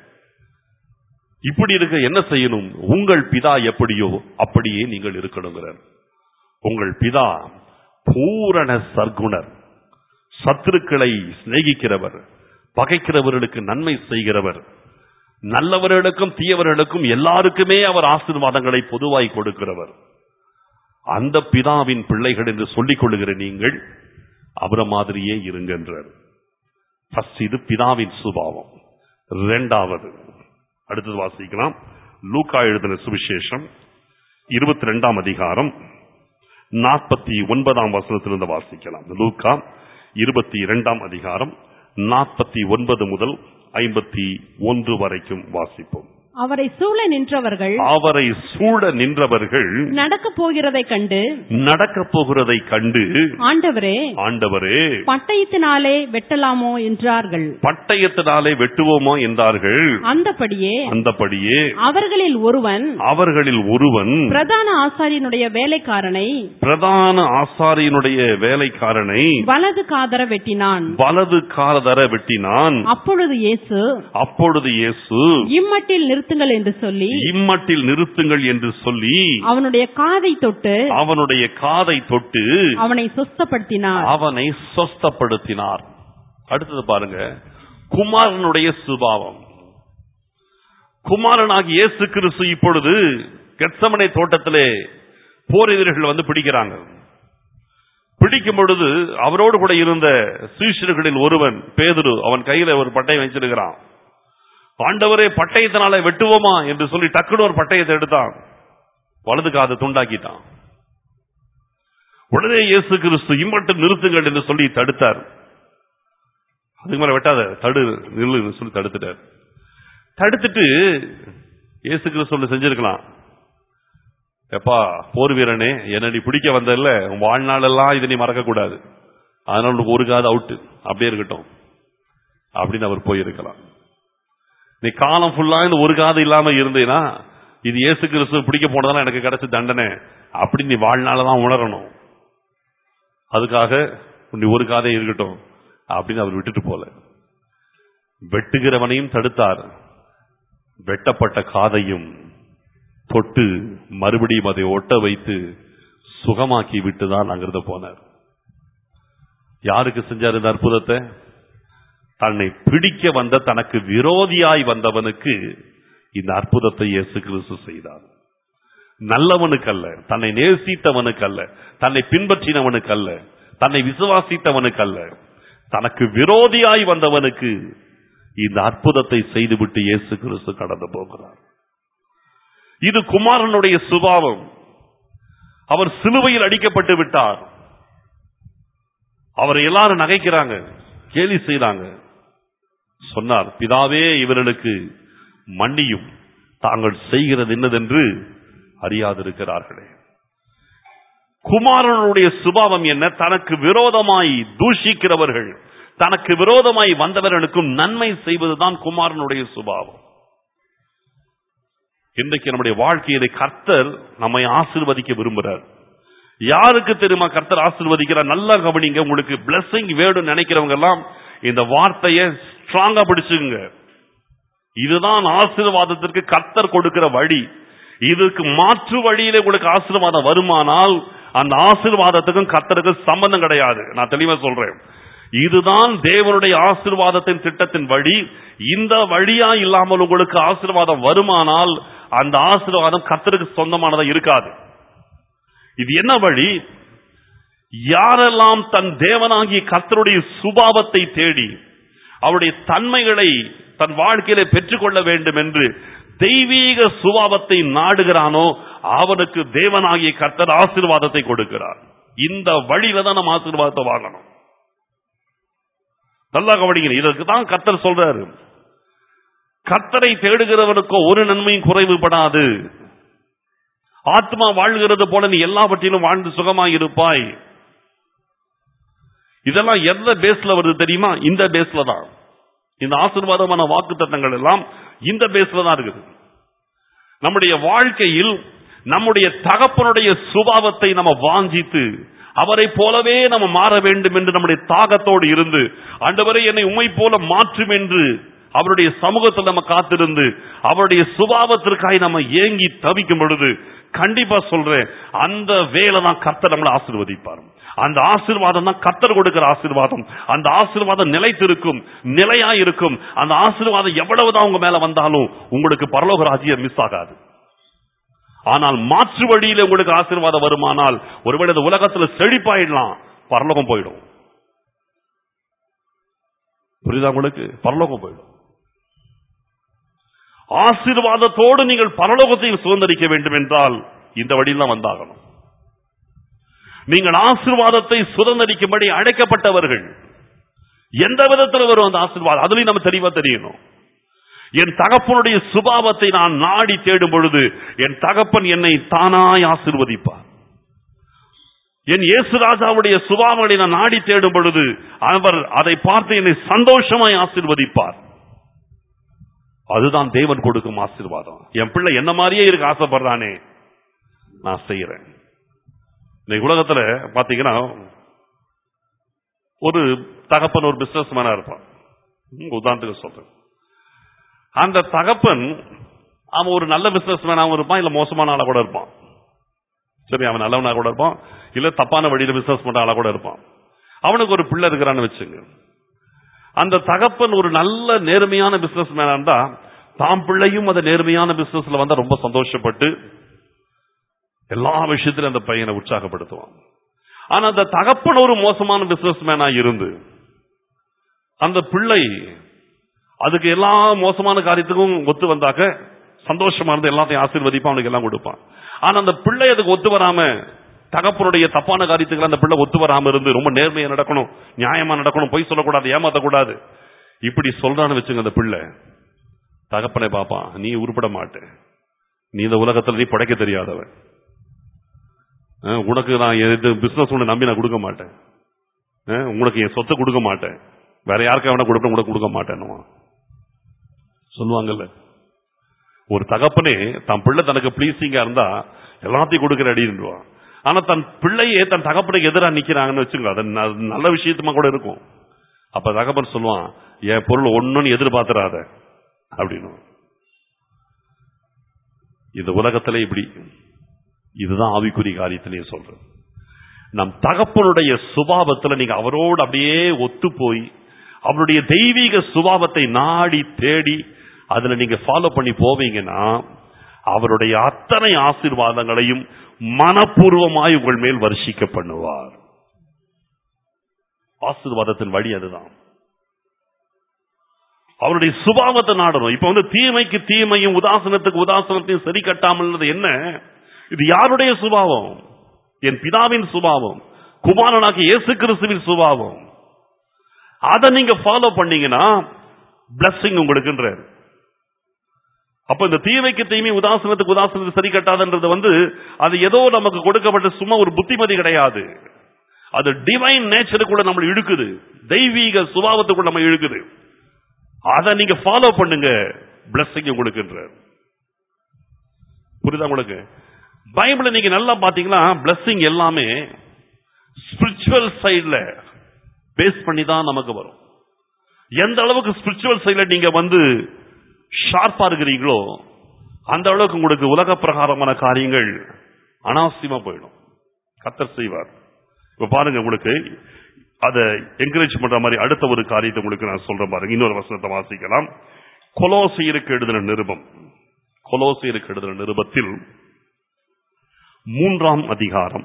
இப்படி இருக்க என்ன செய்யணும் உங்கள் பிதா எப்படியோ அப்படியே நீங்கள் இருக்கணுங்கிறார் உங்கள் பிதா பூரண சர்க்குணர் சத்துருக்களை சிநேகிக்கிறவர் பகைக்கிறவர்களுக்கு நன்மை செய்கிறவர் நல்லவர்களுக்கும் தீயவர்களுக்கும் எல்லாருக்குமே அவர் ஆசீர்வாதங்களை பொதுவாய் கொடுக்கிறவர் அந்த பிதாவின் பிள்ளைகள் என்று சொல்லிக் கொள்ளுகிற நீங்கள் அவரை மாதிரியே இருங்கன்றார் First இது பிதாவின் சுபாவம் இரண்டாவது அடுத்தது வாசிக்கலாம் லூக்கா எழுதின சுவிசேஷம் இருபத்தி ரெண்டாம் அதிகாரம் நாற்பத்தி ஒன்பதாம் வசனத்திலிருந்து வாசிக்கலாம் லூக்கா இருபத்தி இரண்டாம் அதிகாரம் நாற்பத்தி ஒன்பது முதல் ஐம்பத்தி ஒன்று வரைக்கும் வாசிப்போம் அவரை சூழ நின்றவர்கள் அவரை சூழ நின்றவர்கள் நடக்கப் போகிறதைக் கண்டு நடக்கப் போகிறதை கண்டு ஆண்டவரே ஆண்டவரே பட்டயத்தினாலே வெட்டலாமோ என்றார்கள் பட்டயத்தினாலே வெட்டுவோமோ என்றார்கள் அந்தபடியே அந்தபடியே அவர்களில் ஒருவன் அவர்களில் ஒருவன் பிரதான ஆசாரியனுடைய வேலைக்காரனை பிரதான ஆசாரியனுடைய வேலைக்காரனை வலது காதர வெட்டினான் வலது காலதர வெட்டினான் அப்பொழுது இயேசு அப்பொழுது இயேசு இம்மட்டில் நிறுத்துங்கள் என்று சொல்லி இம்மட்டில் நிறுத்துங்கள் என்று சொல்லி அவனுடைய காதை தொட்டு அவனுடைய காதை தொட்டு அவனை சுஸ்தப்படுத்தினார் அவனை சொஸ்தப்படுத்தினார் அடுத்தது பாருங்க குமாரனுடைய சுபாவம் குமாரனாகி இயேசு கிறிஸ்து இப்பொழுது கெத்சமனை தோட்டத்திலே போர் வீரர்கள் வந்து பிடிக்கிறாங்க பிடிக்கும் பொழுது அவரோடு கூட இருந்த சீஷர்களில் ஒருவன் பேதுரு அவன் கையில ஒரு பட்டயம் வச்சிருக்கிறான் ஆண்டவரே பட்டயத்தினால வெட்டுவோமா என்று சொல்லி டக்குன்னு ஒரு பட்டயத்தை எடுத்தான் வலது காதை துண்டாக்கிட்டான் உடனே இயேசு கிறிஸ்து இம்மட்டும் நிறுத்துங்கள் என்று சொல்லி தடுத்தார் அதுக்கு மேல வெட்டாத தடு நில்லுன்னு சொல்லி தடுத்துட்டார் தடுத்துட்டு இயேசு கிறிஸ்து ஒண்ணு செஞ்சிருக்கலாம் எப்பா போர் வீரனே என்ன நீ பிடிக்க வந்தல்ல உன் வாழ்நாளெல்லாம் இதை நீ மறக்க கூடாது அதனால உனக்கு ஒரு காது அவுட்டு அப்படியே இருக்கட்டும் அப்படின்னு அவர் போயிருக்கலாம் நீ காலம் ஃபுல்லா இந்த ஒரு காது இல்லாம இருந்தீனா இது இயேசு கிறிஸ்து பிடிக்க போனதால எனக்கு கிடைச்ச தண்டனை அப்படி நீ வாழ்நாளதான் உணரணும் அதுக்காக நீ ஒரு காதே இருக்கட்டும் அப்படின்னு அவர் விட்டுட்டு போல வெட்டுகிறவனையும் தடுத்தார் வெட்டப்பட்ட காதையும் தொட்டு மறுபடியும் அதை ஒட்ட வைத்து சுகமாக்கி விட்டு தான் அங்கிருந்து போனார் யாருக்கு செஞ்சார் இந்த அற்புதத்தை தன்னை பிடிக்க வந்த தனக்கு விரோதியாய் வந்தவனுக்கு இந்த அற்புதத்தை இயேசு கிறிஸ்து செய்தார் நல்லவனுக்கு அல்ல தன்னை நேசித்தவனுக்கு அல்ல தன்னை பின்பற்றினவனுக்கு அல்ல தன்னை விசுவாசித்தவனுக்கு அல்ல தனக்கு விரோதியாய் வந்தவனுக்கு இந்த அற்புதத்தை செய்துவிட்டு இயேசு கிறிஸ்து கடந்து போகிறார் இது குமாரனுடைய சுபாவம் அவர் சிலுவையில் அடிக்கப்பட்டு விட்டார் அவரை எல்லாரும் நகைக்கிறாங்க கேலி செய்றாங்க சொன்னார் பிதாவே இவர்களுக்கு மன்னியும் தாங்கள் செய்கிறது என்னதென்று அறியாதிருக்கிறார்களே குமாரனுடைய சுபாவம் என்ன தனக்கு விரோதமாய் தூஷிக்கிறவர்கள் தனக்கு விரோதமாய் வந்தவர்களுக்கும் நன்மை செய்வதுதான் குமாரனுடைய சுபாவம் இன்றைக்கு நம்முடைய வாழ்க்கையில கர்த்தர் நம்மை ஆசிர்வதிக்க விரும்புகிறார் யாருக்கு தெரியுமா கர்த்தர் ஆசிர்வதிக்கிறார் நல்லா கவனிங்க உங்களுக்கு blessing வேணும் நினைக்கிறவங்க எல்லாம் இந்த வார்த்தையை ஸ்ட்ராங்கா பிடிச்சுங்க இதுதான் ஆசீர்வாதத்திற்கு கர்த்தர் கொடுக்கிற வழி இதுக்கு மாற்று வழியில உங்களுக்கு ஆசீர்வாதம் வருமானால் அந்த ஆசீர்வாதத்துக்கும் கர்த்தருக்கும் சம்பந்தம் கிடையாது நான் தெளிவா சொல்றேன் இதுதான் தேவனுடைய ஆசீர்வாதத்தின் திட்டத்தின் வழி இந்த வழியா இல்லாமல் உங்களுக்கு ஆசீர்வாதம் வருமானால் அந்த ஆசீர்வாதம் கர்த்தருக்கு சொந்தமானதா இருக்காது இது என்ன வழி யாரெல்லாம் தன் தேவனாகிய கர்த்தருடைய சுபாவத்தை தேடி அவருடைய தன்மைகளை தன் வாழ்க்கையில பெற்றுக்கொள்ள வேண்டும் என்று தெய்வீக சுபாவத்தை நாடுகிறானோ அவனுக்கு தேவனாகிய கர்த்தர் ஆசீர்வாதத்தை கொடுக்கிறார் இந்த வழியில தான் நம்ம ஆசீர்வாதத்தை வாங்கணும் நல்லா கவனிங்க இதற்கு தான் கர்த்தர் சொல்றாரு கர்த்தரை தேடுகிறவனுக்கோ ஒரு நன்மையும் குறைவுபடாது ஆத்மா வாழ்கிறது போல நீ எல்லாவற்றிலும் வாழ்ந்து சுகமாய் இருப்பாய் இதெல்லாம் எந்த பேஸ்ல வருது தெரியுமா இந்த பேஸ்ல தான் இந்த ஆசீர்வாதமான வாக்கு தத்தங்கள் எல்லாம் இந்த பேஸ்ல தான் இருக்குது நம்முடைய வாழ்க்கையில் நம்முடைய தகப்பனுடைய சுபாவத்தை நம்ம வாஞ்சித்து அவரை போலவே நம்ம மாற வேண்டும் என்று நம்முடைய தாகத்தோடு இருந்து ஆண்டவரை என்னை உண்மை போல மாற்றும் என்று அவருடைய சமூகத்தில் நம்ம காத்திருந்து அவருடைய சுபாவத்திற்காக நம்ம ஏங்கி தவிக்கும் பொழுது கண்டிப்பா சொல்றேன் அந்த வேலை தான் கர்த்தர் நம்மளை ஆசீர்வதிப்பார் அந்த ஆசீர்வாதம் தான் கர்த்தர் கொடுக்கிற ஆசீர்வாதம் அந்த ஆசீர்வாதம் நிலைத்திருக்கும் நிலையா இருக்கும் அந்த ஆசீர்வாதம் எவ்வளவுதான் உங்க மேல வந்தாலும் உங்களுக்கு பரலோக ராஜ்யம் மிஸ் ஆகாது ஆனால் மாற்று வழியில உங்களுக்கு ஆசீர்வாதம் வருமானால் ஒருவேளை இந்த உலகத்துல செழிப்பாயிடலாம் பரலோகம் போயிடும் புரியுதா உங்களுக்கு பரலோகம் போயிடும் ஆசீர்வாதத்தோடு நீங்கள் பரலோகத்தையும் சுதந்திரிக்க வேண்டும் என்றால் இந்த வழியில் தான் வந்தாகணும் நீங்கள் ஆசீர்வாதத்தை சுதந்திரிக்கும்படி அழைக்கப்பட்டவர்கள் எந்த விதத்தில் வரும் அந்த ஆசீர்வாதம் அதுலயும் நம்ம தெளிவா தெரியணும் என் தகப்பனுடைய சுபாவத்தை நான் நாடி தேடும் பொழுது என் தகப்பன் என்னை தானாய் ஆசிர்வதிப்பார் என் இயேசு ராஜாவுடைய சுபாவங்களை நான் நாடி தேடும் பொழுது அவர் அதை பார்த்து என்னை சந்தோஷமாய் ஆசிர்வதிப்பார் அதுதான் தேவன் கொடுக்கும் ஆசீர்வாதம் என் பிள்ளை என்ன மாதிரியே இருக்க ஆசைப்படுறானே நான் செய்யறேன் இந்த உலகத்துல பாத்தீங்கன்னா ஒரு தகப்பன் ஒரு பிசினஸ் மேனா இருப்பான் ம், உதாரணத்துக்கு சொல்றேன் அந்த தகப்பன் அவன் ஒரு நல்ல பிசினஸ் மேனாவும் இருப்பான் இல்ல மோசமான ஆளா கூட இருப்பான் சரி அவன் நல்லவனா கூட இருப்பான் இல்ல தப்பான வழியில பிசினஸ் பண்ற ஆளா கூட இருப்பான் அவனுக்கு ஒரு பிள்ளை இருக்கிறான்னு வச்சுங்க அந்த தகப்பன் ஒரு நல்ல நேர்மையான பிசினஸ் மேனா இருந்தா தாம் பிள்ளையும் அந்த நேர்மையான பிசினஸ்ல வந்தா ரொம்ப சந்தோஷப்பட்டு எல்லா விஷயத்திலும் அந்த பையனை உற்சாகப்படுத்துவான் ஆனா அந்த தகப்பன் ஒரு மோசமான பிசினஸ் மேனா இருந்து அந்த பிள்ளை அதுக்கு எல்லா மோசமான காரியத்துக்கும் ஒத்து வந்தாக்க சந்தோஷமா இருந்து எல்லாத்தையும் ஆசீர்வதிப்பான் அவனுக்கு எல்லாம் கொடுப்பான் ஆனா அந்த பிள்ளை அதுக்கு ஒத்து வராம தகப்பனுடைய தப்பான காரியத்துக்கு அந்த பிள்ளை ஒத்து வராம இருந்து ரொம்ப நேர்மையா நடக்கணும் நியாயமா நடக்கணும் பொய் சொல்லக்கூடாது ஏமாத்தக்கூடாது இப்படி சொல்றான்னு வச்சுங்க அந்த பிள்ளை தகப்பனை பாப்பான் நீ உருப்பட மாட்ட நீ இந்த உலகத்துல நீ படைக்க தெரியாதவன் அஹ், உனக்கு நான் எது பிசினஸ் ஒன்று நம்பி நான் கொடுக்க மாட்டேன் அஹ், உனக்கு என் சொத்தை கொடுக்க மாட்டேன் வேற யாருக்கா வேணா கொடுப்பேன் உனக்கு கொடுக்க மாட்டேன்னுமா சொல்லுவாங்கல்ல ஒரு தகப்பனே தன் பிள்ளை தனக்கு ப்ளீசிங்கா இருந்தா எல்லாத்தையும் கொடுக்கிற அடின்னுவான் ஆனா தன் பிள்ளையே தன் தகப்பனுக்கு எதிராக நிக்கிறாங்கன்னு வச்சுங்க அது ந- நல்ல விஷயத்துமா கூட இருக்கும் அப்ப தகப்பன் சொல்லுவான் என் பொருள் ஒண்ணுன்னு எதிர்பார்த்துறாத அப்படின்னு இந்த உலகத்துல இப்படி இதுதான் ஆவிக்குறி காரியத்திலேயே சொல்றேன் நம் தகப்பனுடைய சுபாவத்துல நீங்க அவரோடு அப்படியே ஒத்து போய் அவருடைய தெய்வீக சுபாவத்தை நாடி தேடி அதுல நீங்க ஃபாலோ பண்ணி போவீங்கன்னா அவருடைய அத்தனை ஆசீர்வாதங்களையும் மனப்பூர்வமாய் உங்கள் மேல் வருஷிக்க பண்ணுவார் ஆசீர்வாதத்தின் வழி அதுதான் அவருடைய சுபாவத்தை நாடணும் இப்ப வந்து தீமைக்கு தீமையும் உதாசனத்துக்கு உதாசனத்தையும் சரி கட்டாமல் என்ன இது யாருடைய சுபாவம் என் பிதாவின் சுபாவம் குமாரனாகிய இயேசு கிறிஸ்துவின் சுபாவம் அதை நீங்க ஃபாலோ பண்ணீங்கன்னா blessing உங்களுக்குன்றார் அப்ப இந்த தீமைக்கு தீமை உதாசனத்துக்கு உதாசனத்துக்கு சரி கட்டாதுன்றது வந்து அது ஏதோ நமக்கு கொடுக்கப்பட்ட சும்மா ஒரு புத்திமதி கிடையாது அது டிவைன் நேச்சருக்குள்ள நம்ம இழுக்குது தெய்வீக சுபாவத்துக்குள்ள நம்ம இழுக்குது அதை நீங்க ஃபாலோ பண்ணுங்க blessing உங்களுக்குன்றார் புரியுதா உங்களுக்கு பைபிளை நீங்க நல்லா பாத்தீங்கன்னா blessing எல்லாமே ஸ்பிரிச்சுவல் சைடுல பேஸ் பண்ணி தான் நமக்கு வரும் எந்த அளவுக்கு ஸ்பிரிச்சுவல் சைடுல நீங்க வந்து ஷார்ப்பா இருக்கிறீங்களோ அந்த அளவுக்கு உங்களுக்கு உலக பிரகாரமான காரியங்கள் அனாவசியமா போயிடும் கத்தர் செய்வார் இப்ப பாருங்க உங்களுக்கு அதை என்கரேஜ் பண்ற மாதிரி அடுத்த ஒரு காரியத்தை உங்களுக்கு நான் சொல்றேன் பாருங்க இன்னொரு வசனத்தை வாசிக்கலாம் கொலோசியருக்கு எழுதின நிருபம் கொலோசியருக்கு எழுதின நிருபத்தில் மூன்றாம் அதிகாரம்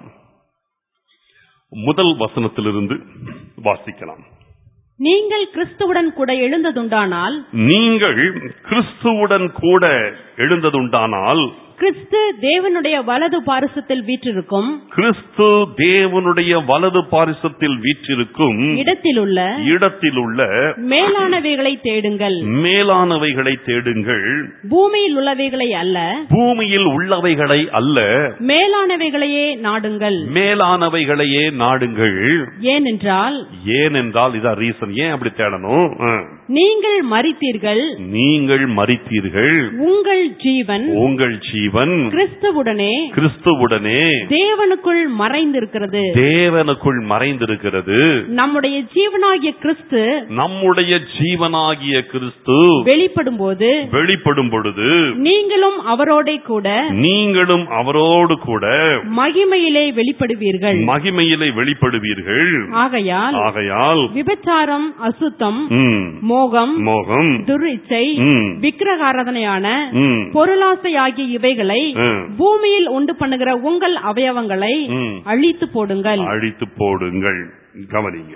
முதல் வசனத்திலிருந்து வாசிக்கலாம் நீங்கள் கிறிஸ்துவுடன் கூட எழுந்ததுண்டானால் நீங்கள் கிறிஸ்துவுடன் கூட எழுந்ததுண்டானால் கிறிஸ்து தேவனுடைய வலது பாரிசத்தில் வீற்றிருக்கும் கிறிஸ்து தேவனுடைய வலது பாரிசத்தில் வீற்றிருக்கும் இடத்திலுள்ள இடத்தில் உள்ள மேலானவைகளை தேடுங்கள் மேலானவைகளை தேடுங்கள் பூமியில் உள்ளவைகளை அல்ல பூமியில் உள்ளவைகளை அல்ல மேலானவைகளையே நாடுங்கள் மேலானவைகளையே நாடுங்கள் ஏனென்றால் ஏனென்றால் இதான் ரீசன் ஏன் அப்படி தேடணும் ஆ. நீங்கள் மரித்தீர்கள் நீங்கள் மறித்தீர்கள் உங்கள் ஜீவன் உங்கள் ஜீவன் கிறிஸ்துவுடனே கிறிஸ்துவுடனே தேவனுக்குள் மறைந்திருக்கிறது தேவனுக்குள் மறைந்திருக்கிறது நம்முடைய ஜீவனாகிய கிறிஸ்து நம்முடைய ஜீவனாகிய கிறிஸ்து வெளிப்படும் போது வெளிப்படும் பொழுது நீங்களும் அவரோட கூட நீங்களும் அவரோடு கூட மகிமையிலே வெளிப்படுவீர்கள் மகிமையிலே வெளிப்படுவீர்கள் ஆகையால் ஆகையால் விபச்சாரம் அசுத்தம் ம், மோகம் மோகம் துரிச்சை ம், விக்கிரகாராதனையான ம், பொருளாசை ஆகிய இவைகளை ம், பூமியில் உண்டு பண்ணுகிற உங்கள் அவயவங்களை ம். அழித்து போடுங்கள் அழித்து போடுங்கள் கவனிங்க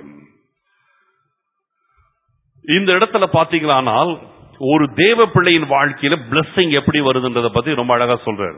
இந்த இடத்துல பாத்தீங்களானால் ஒரு தேவ பிள்ளையின் வாழ்க்கையில பிளஸ்ஸிங் எப்படி வருதுன்றத பத்தி ரொம்ப அழகா சொல்றாரு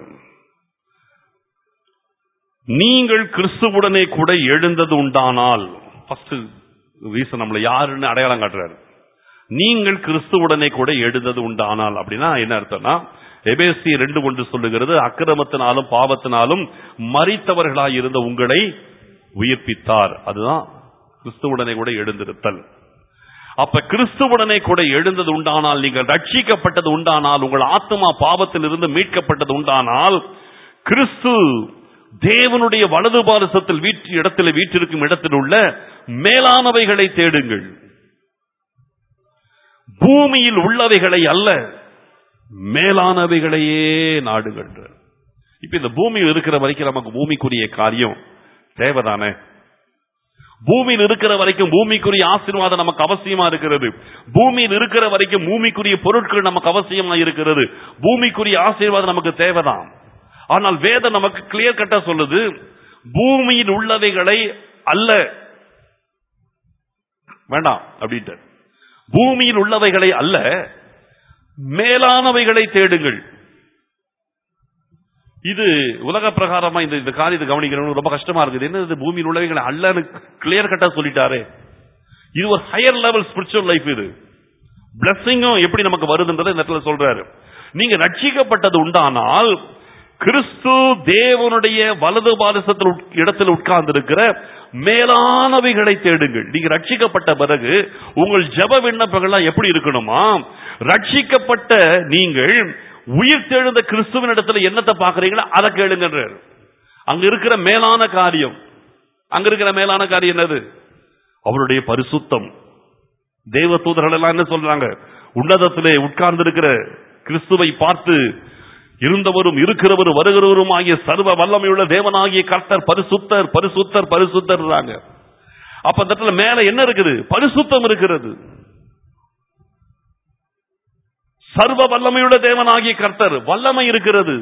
நீங்கள் கிறிஸ்துவுடனே கூட எழுந்தது உண்டானால் ஃபர்ஸ்ட் ரீசன் நம்மள யாருன்னு அடையாளம் காட்டுறாரு நீங்கள் கிறிஸ்துவுடனே கூட எழுந்தது உண்டானால் அப்படின்னா என்ன அர்த்தம்னா எபேசி ரெண்டு ஒன்று சொல்லுகிறது அக்கிரமத்தினாலும் பாவத்தினாலும் மறித்தவர்களாய் இருந்த உங்களை உயிர்ப்பித்தார் அதுதான் கிறிஸ்துவுடனே கூட எழுந்திருத்தல் அப்ப கிறிஸ்துவுடனே கூட எழுந்தது உண்டானால் நீங்கள் ரட்சிக்கப்பட்டது உண்டானால் உங்கள் ஆத்மா பாவத்தில் இருந்து மீட்கப்பட்டது உண்டானால் கிறிஸ்து தேவனுடைய வலது பாரசத்தில் வீட்டு இடத்தில் வீற்றிருக்கும் இடத்தில் உள்ள மேலானவைகளை தேடுங்கள் பூமியில் உள்ளவைகளை அல்ல மேலானவைகளையே நாடுங்கள் இப்ப இந்த பூமியில் இருக்கிற வரைக்கும் நமக்கு பூமிக்குரிய காரியம் தேவைதானே பூமியில் இருக்கிற வரைக்கும் பூமிக்குரிய ஆசீர்வாதம் நமக்கு அவசியமா இருக்கிறது பூமியில் இருக்கிற வரைக்கும் பூமிக்குரிய பொருட்கள் நமக்கு அவசியமா இருக்கிறது பூமிக்குரிய ஆசீர்வாதம் நமக்கு தேவைதான் ஆனால் வேதம் நமக்கு கிளியர் கட்டா சொல்லுது பூமியில் உள்ளவைகளை அல்ல வேண்டாம் அப்படின்ட்டு பூமியில் உள்ளவைகளை அல்ல மேலானவைகளை தேடுங்கள் இது உலக பிரகாரமா இந்த இந்த காரியத்தை கவனிக்கணும் ரொம்ப கஷ்டமா இருக்குது என்ன இது பூமியில் உள்ளவைகளை அல்லன்னு கிளியர் கட்டா சொல்லிட்டாரே இது ஒரு ஹையர் லெவல் ஸ்பிரிச்சுவல் லைஃப் இது பிளஸ்ஸிங்கும் எப்படி நமக்கு வருதுன்றதை இந்த இடத்துல சொல்றாரு நீங்க ரட்சிக்கப்பட்டது உண்டானால் கிறிஸ்து தேவனுடைய வலது பாதசத்தில் உட்- இடத்தில் உட்கார்ந்து இருக்கிற மேலானவைகளை தேடுங்கள் நீங்க ரட்சிக்கப்பட்ட பிறகு உங்கள் ஜெப விண்ணப்பங்கள்லாம் எப்படி இருக்கணுமா ரட்சிக்கப்பட்ட நீங்கள் உயிர் தெழுந்த கிறிஸ்துவின் இடத்துல என்னத்தை பாக்குறீங்களோ அதை கேளுங்கன்றார் அங்க இருக்கிற மேலான காரியம் அங்க இருக்கிற மேலான காரியம் என்னது அவருடைய பரிசுத்தம் தேவ தூதர்கள் எல்லாம் என்ன சொல்றாங்க உன்னதத்திலே உட்கார்ந்து இருக்கிற கிறிஸ்துவை பார்த்து இருந்தவரும் இருக்கிறவரும் வருகிறவரும் ஆகிய சர்வ வல்லமையுள்ள தேவனாகிய கர்த்தர் பரிசுத்தர் பரிசுத்தர் பரிசுத்தர் அப்ப அந்த இடத்துல மேல என்ன இருக்குது பரிசுத்தம் இருக்கிறது சர்வ வல்லமையுள்ள தேவனாகிய கர்த்தர் வல்லமை இருக்கிறது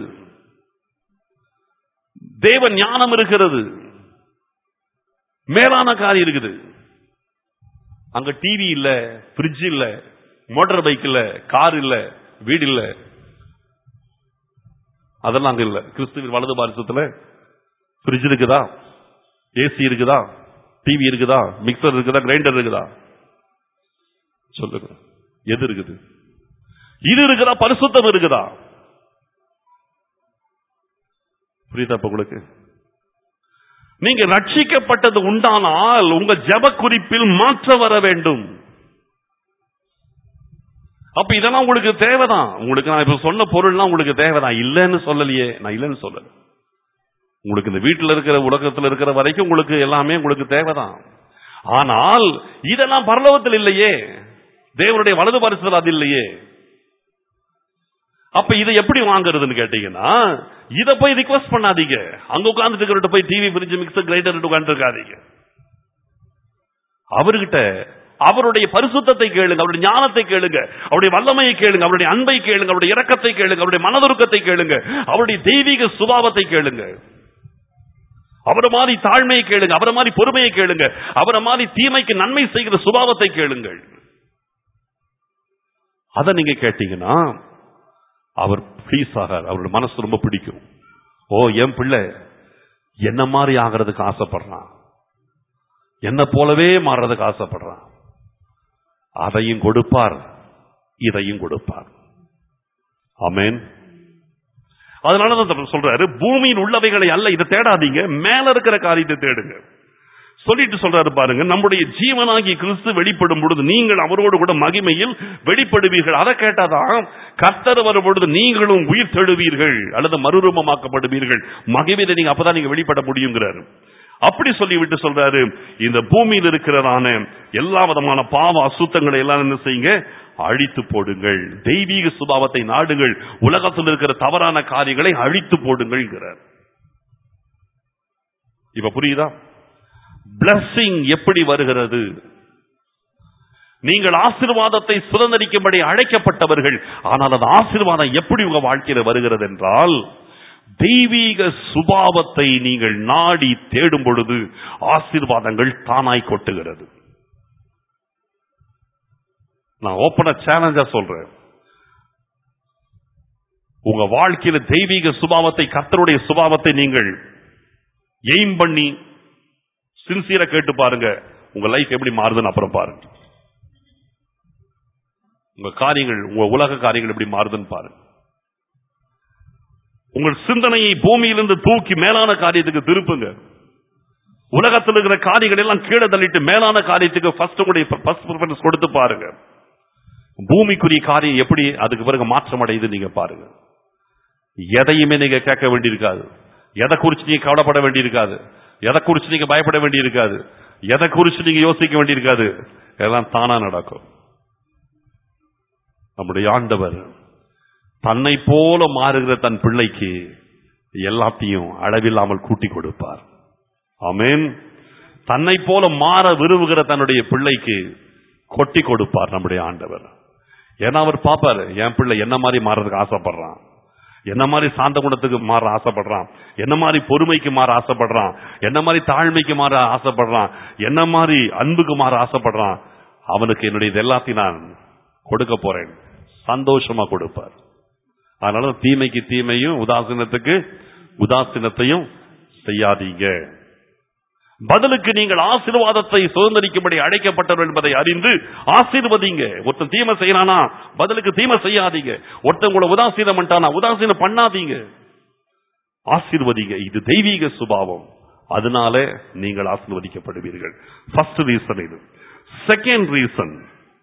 தேவ ஞானம் இருக்கிறது மேலான காரியம் இருக்குது அங்க டிவி இல்ல பிரிட்ஜ் இல்ல மோட்டார் பைக் இல்ல கார் இல்ல வீடு இல்ல அதெல்லாம் அங்க இல்ல கிறிஸ்துவின் வலது பாரிசத்துல பிரிட்ஜ் இருக்குதா ஏசி இருக்குதா டிவி இருக்குதா மிக்சர் இருக்குதா கிரைண்டர் இருக்குதா சொல்லுங்க எது இருக்குது இது இருக்குதா பரிசுத்தம் இருக்குதா புரியுதா இப்ப உங்களுக்கு நீங்க ரட்சிக்கப்பட்டது உண்டானால் உங்க ஜப குறிப்பில் மாற்றம் வர வேண்டும் அப்ப இதெல்லாம் உங்களுக்கு தேவைதான் உங்களுக்கு நான் இப்ப சொன்ன பொருள்லாம் உங்களுக்கு தேவைதான் இல்லைன்னு சொல்லலையே நான் இல்லைன்னு சொல்லல உங்களுக்கு இந்த வீட்டில் இருக்கிற உலகத்தில் இருக்கிற வரைக்கும் உங்களுக்கு எல்லாமே உங்களுக்கு தேவைதான் ஆனால் இதெல்லாம் பரலோகத்தில் இல்லையே தேவனுடைய வலது பரிசுகள் அது இல்லையே அப்ப இதை எப்படி வாங்குறதுன்னு கேட்டீங்கன்னா இத போய் ரிக்வஸ்ட் பண்ணாதீங்க அங்க உட்கார்ந்துட்டு இருக்கிற போய் டிவி பிரிட்ஜ் மிக்சர் கிரைண்டர் உட்கார்ந்து இருக்காதீங்க அவர்கிட்ட அவருடைய பரிசுத்தத்தை கேளுங்க அவருடைய ஞானத்தை கேளுங்க அவருடைய வல்லமையை கேளுங்க அவருடைய அன்பை கேளுங்க அவருடைய இரக்கத்தை கேளுங்க அவருடைய மனதுருக்கத்தை கேளுங்க அவருடைய தெய்வீக சுபாவத்தை கேளுங்க அவரை மாதிரி தாழ்மையை கேளுங்க அவரை மாதிரி பொறுமையை கேளுங்க அவரை மாதிரி தீமைக்கு நன்மை செய்கிற சுபாவத்தை கேளுங்கள் அதை நீங்க கேட்டீங்கன்னா அவர் ப்ளீஸ் ஆகார் அவருடைய மனசு ரொம்ப பிடிக்கும் ஓ என் பிள்ளை என்ன மாதிரி ஆகிறதுக்கு ஆசைப்படுறான் என்ன போலவே மாறுறதுக்கு ஆசைப்படுறான் அதையும் கொடுப்பார் இதையும் கொடுப்பார் ஆமென் அதனால தான் சொல்றாரு பூமியின் உள்ளவைகளை அல்ல இதை தேடாதீங்க மேல இருக்கிற காரியத்தை தேடுங்க சொல்லிட்டு சொல்றாரு பாருங்க நம்முடைய ஜீவனாகி கிறிஸ்து வெளிப்படும் பொழுது நீங்கள் அவரோடு கூட மகிமையில் வெளிப்படுவீர்கள் அதை கேட்டாதான் கர்த்தர் வரும் பொழுது நீங்களும் உயிர் தெழுவீர்கள் அல்லது மறுரூபமாக்கப்படுவீர்கள் மகிமையில நீங்க அப்பதான் நீங்க வெளிப்பட முடியுங்கிறாரு அப்படி சொல்லிவிட்டு சொல்றாரு இந்த பூமியில் இருக்கிறதான எல்லா விதமான பாவ அசுத்தங்களை எல்லாம் என்ன செய்யுங்க அழித்து போடுங்கள் தெய்வீக சுபாவத்தை நாடுங்கள் உலகத்தில் இருக்கிற தவறான காரியங்களை அழித்து போடுங்கள்ங்கிறார் இப்ப புரியுதா blessing எப்படி வருகிறது நீங்கள் ஆசீர்வாதத்தை சுதந்திரிக்கும்படி அழைக்கப்பட்டவர்கள் ஆனால் அந்த ஆசீர்வாதம் எப்படி உங்க வாழ்க்கையில வருகிறது என்றால் தெய்வீக சுபாவத்தை நீங்கள் நாடி தேடும் பொழுது ஆசீர்வாதங்கள் தானாய் கொட்டுகிறது நான் ஓப்பன சேலஞ்சா சொல்றேன் உங்க வாழ்க்கையில தெய்வீக சுபாவத்தை கர்த்தருடைய சுபாவத்தை நீங்கள் எய்ம் பண்ணி சின்சியரா கேட்டு பாருங்க உங்க லைஃப் எப்படி மாறுதுன்னு அப்புறம் பாருங்க உங்க காரியங்கள் உங்க உலக காரியங்கள் எப்படி மாறுதுன்னு பாருங்க உங்கள் சிந்தனையை பூமியிலிருந்து தூக்கி மேலான காரியத்துக்கு திருப்புங்க உலகத்தில் இருக்கிற காரியங்கள் எல்லாம் கீழே தள்ளிட்டு மேலான காரியத்துக்கு ஃபர்ஸ்ட் உங்களுடைய ஃபர்ஸ்ட் ப்ரிஃபரன்ஸ் கொடுத்து பாருங்க பூமிக்குரிய காரியம் எப்படி அதுக்கு பிறகு மாற்றம் அடையுது நீங்க பாருங்க எதையுமே நீங்க கேட்க வேண்டியிருக்காது எதை குறிச்சு நீங்க கவலைப்பட வேண்டியிருக்காது எதை குறிச்சு நீங்க பயப்பட வேண்டியிருக்காது எதை குறிச்சு நீங்க யோசிக்க வேண்டியிருக்காது எல்லாம் தானா நடக்கும் நம்முடைய ஆண்டவர் தன்னை போல மாறுகிற தன் பிள்ளைக்கு எல்லாத்தையும் அளவில்லாமல் கூட்டி கொடுப்பார் ஆமென் தன்னை போல மாற விரும்புகிற தன்னுடைய பிள்ளைக்கு கொட்டி கொடுப்பார் நம்முடைய ஆண்டவர் ஏன்னா அவர் பாப்பாரு என் பிள்ளை என்ன மாதிரி மாறதுக்கு ஆசைப்படுறான் என்ன மாதிரி சாந்த குணத்துக்கு மாற ஆசைப்படுறான் என்ன மாதிரி பொறுமைக்கு மாற ஆசைப்படுறான் என்ன மாதிரி தாழ்மைக்கு மாற ஆசைப்படுறான் என்ன மாதிரி அன்புக்கு மாற ஆசைப்படுறான் அவனுக்கு என்னுடைய இது எல்லாத்தையும் நான் கொடுக்க போறேன் சந்தோஷமா கொடுப்பார் அதனால தீமைக்கு தீமையும் உதாசீனத்துக்கு உதாசீனத்தையும் செய்யாதீங்க பதிலுக்கு நீங்கள் ஆசீர்வாதத்தை சுதந்திரிக்கும்படி அழைக்கப்பட்டவர் என்பதை அறிந்து ஆசீர்வதிங்க ஒருத்தன் தீமை செய்யறானா பதிலுக்கு தீமை செய்யாதீங்க ஒருத்தன் உங்களை உதாசீனம் பண்ணிட்டானா உதாசீனம் பண்ணாதீங்க ஆசீர்வதிங்க இது தெய்வீக சுபாவம் அதனால நீங்கள் ஆசீர்வதிக்கப்படுவீர்கள் ஃபர்ஸ்ட் ரீசன் இது செகண்ட் ரீசன்